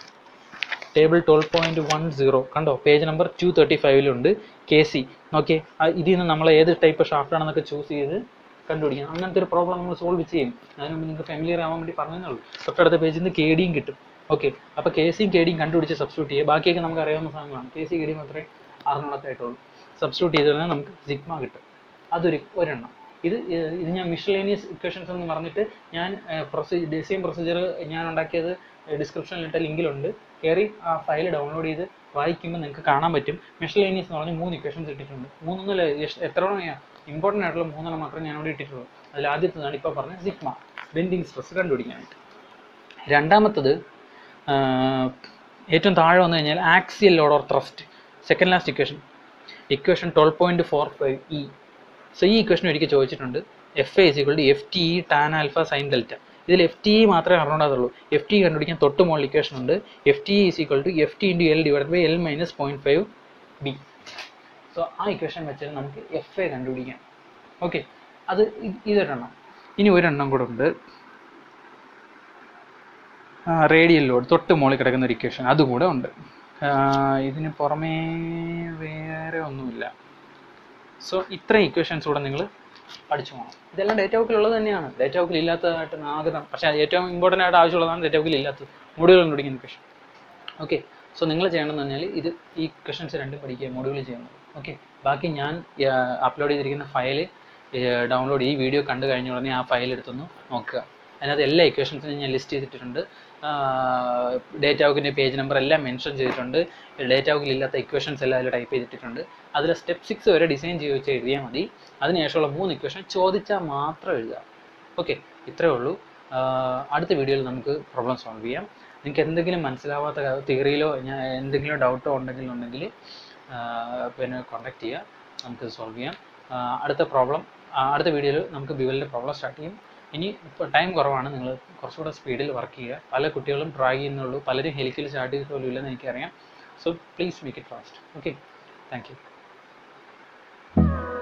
table twelve point one zero കണ്ടോ പേജ് നമ്പർ ടു തേർട്ടി ഫൈവിലുണ്ട് കെ സി ഓക്കെ ഇതിൽ നിന്ന് നമ്മൾ ഏത് ടൈപ്പ് ഷാഫ്റ്റ് ആണെന്നൊക്കെ ചൂസ് ചെയ്ത് കണ്ടുപിടിക്കണം അങ്ങനത്തെ ഒരു പ്രോബ്ലം നമ്മൾ സോൾവ് ചെയ്യും അതിന് മുമ്പ് നിങ്ങൾക്ക് ഫെമിലിയർ ആവാൻ വേണ്ടി പറഞ്ഞതേ ഉള്ളൂ തൊട്ടടുത്ത പേജിൽ നിന്ന് കെ ഡിയും കിട്ടും ഓക്കെ അപ്പോൾ കെ സിയും കെ ഡിയും കണ്ടുപിടിച്ച് സബ്സ്റ്റിറ്റ്യൂട്ട് ചെയ്യുക ബാക്കിയൊക്കെ നമുക്ക് അറിയാവുന്ന സാധനങ്ങളാണ് കെ സി കെ ഡി മാത്രമേ അറിഞ്ഞിടത്തായിട്ടുള്ളൂ സബ്സ്റ്റിറ്റ്യൂട്ട് ചെയ്ത് കഴിഞ്ഞാൽ നമുക്ക് സിഗ്മ കിട്ടും അതൊരു ഒരെണ്ണം ഇത് ഏർ ഇത് ഞാൻ മിഷലേനിയസ് ഇക്വേഷൻസ് എന്ന് പറഞ്ഞിട്ട് ഞാൻ പ്രൊസീജർ ഡിസൈൻ പ്രൊസീജിയർ ഞാൻ ഉണ്ടാക്കിയത് ഡിസ്ക്രിപ്ഷനിലിട്ട ലിങ്കിലുണ്ട് കയറി ആ ഫയൽ ഡൗൺലോഡ് ചെയ്ത് വായിക്കുമ്പോൾ നിങ്ങൾക്ക് കാണാൻ പറ്റും മിഷലേനിയസ് എന്ന് പറഞ്ഞ് മൂന്ന് ഇക്വേഷൻസ് ഇട്ടിട്ടുണ്ട് മൂന്നൊന്നുമില്ല എഷ്- എത്ര ഇമ്പോർട്ടൻ്റ് ആയിട്ടുള്ള മൂന്നെണ്ണം മാത്രമേ ഞാൻ ഇവിടെ ഇട്ടിട്ടുള്ളൂ അതിൽ ആദ്യത്തേതാണ് ഇപ്പോൾ പറഞ്ഞ സിഗ്മ ബെൻഡിങ് സ്ട്രെസ് കണ്ടുപിടിക്കാനായിട്ട് രണ്ടാമത്തത് ആഹ്, ഏറ്റവും താഴെ വന്നു കഴിഞ്ഞാൽ axial load or thrust second last equation equation twelve point four five E so ഈ ഇക്വേഷൻ ഒരിക്കൽ ചോദിച്ചിട്ടുണ്ട് F A is equal to F T E tan alpha sine delta ഇതിൽ എഫ് ടി ഇ മാത്രമേ അറിഞ്ഞാതുള്ളൂ എഫ് ടി കണ്ടുപിടിക്കാൻ തൊട്ട് മുകളിൽ equation ഉണ്ട് F T E is equal to F T into L divide by L minus point five B so ആ equation വെച്ചിട്ട് നമുക്ക് എഫ് എ കണ്ടുപിടിക്കാം ഓക്കെ അത് ഇ- ഇതൊരെണ്ണം ഇനി ഒരെണ്ണം കൂടെ ഉണ്ട് റേഡിയൽ ലോഡ് തൊട്ട് മുകളിൽ കിടക്കുന്ന ഒരു ഇക്വേഷൻ അതും കൂടെ ഉണ്ട് ആ, ഇതിന് പുറമേ വേറെ ഒന്നുമില്ല സോ ഇത്രയും ഇക്വേഷൻസ് കൂടെ നിങ്ങൾ പഠിച്ചു പോകണം ഇതെല്ലാം ഡേറ്റ ബുക്കിലുള്ളത് തന്നെയാണ് ഡേറ്റ ബുക്കിൽ ഇല്ലാത്തതായിട്ട് ആഗ്രഹം പക്ഷേ ഏറ്റവും ഇമ്പോർട്ടൻ്റ് ആയിട്ട് ആവശ്യമുള്ളതാണ് ഡേറ്റ ബുക്കിൽ ഇല്ലാത്തത് മൊഡ്യൂൾ കണ്ടുപിടിക്കുന്ന ഇക്വേഷൻ ഓക്കെ സോ നിങ്ങൾ ചെയ്യണമെന്ന് പറഞ്ഞാൽ ഇത് ഈ ക്വസ്റ്റൻസ് രണ്ടും പഠിക്കുക മൊഡ്യൂൾ ചെയ്യുന്നത് ഓക്കെ ബാക്കി ഞാൻ അപ്ലോഡ് ചെയ്തിരിക്കുന്ന ഫയൽ ഡൗൺലോഡ് ഈ വീഡിയോ കണ്ടു കഴിഞ്ഞ ഉടനെ ആ ഫയൽ എടുത്തൊന്ന് നോക്കുക അതിനകത്ത് എല്ലാ ഇക്വേഷൻസിനും ഞാൻ ലിസ്റ്റ് ചെയ്തിട്ടുണ്ട് ഡേറ്റ ബുക്കിൻ്റെ പേജ് നമ്പർ എല്ലാം മെൻഷൻ ചെയ്തിട്ടുണ്ട് ഡേറ്റ ബുക്കിൽ ഇല്ലാത്ത ഇക്വേഷൻസ് എല്ലാം അതിൽ ടൈപ്പ് ചെയ്തിട്ടുണ്ട് അതിൽ സ്റ്റെപ്പ് സിക്സ് വരെ ഡിസൈൻ ചെയ്ത് വെച്ച് എഴുതിയാൽ മതി അതിനുശേഷമുള്ള മൂന്ന് ഇക്വേഷൻ ചോദിച്ചാൽ മാത്രം എഴുതുക ഓക്കെ ഇത്രയേ ഉള്ളൂ ആഹ് അടുത്ത വീഡിയോയിൽ നമുക്ക് പ്രോബ്ലം സോൾവ് ചെയ്യാം നിങ്ങൾക്ക് എന്തെങ്കിലും മനസ്സിലാവാത്ത തിയറിയിലോ ഞാൻ എന്തെങ്കിലും ഡൗട്ടോ ഉണ്ടെങ്കിൽ ഉണ്ടെങ്കിൽ പിന്നെ കോൺടാക്ട് ചെയ്യുക നമുക്ക് സോൾവ് ചെയ്യാം ആഹ് അടുത്ത പ്രോബ്ലം അടുത്ത വീഡിയോയിൽ നമുക്ക് ബിവലിൻ്റെ പ്രോബ്ലം സ്റ്റാർട്ട് ചെയ്യും ഇനി ഇപ്പോൾ ടൈം കുറവാണ് നിങ്ങൾ കുറച്ചുകൂടെ സ്പീഡിൽ വർക്ക് ചെയ്യുക പല കുട്ടികളും ട്രൈ ചെയ്യുന്നുള്ളൂ പലരും ഹെലിക്കൽ സ്റ്റാർട്ട് ചെയ്തിട്ട് പോലും ഇല്ലെന്ന് എനിക്കറിയാം so please make it fast okay thank U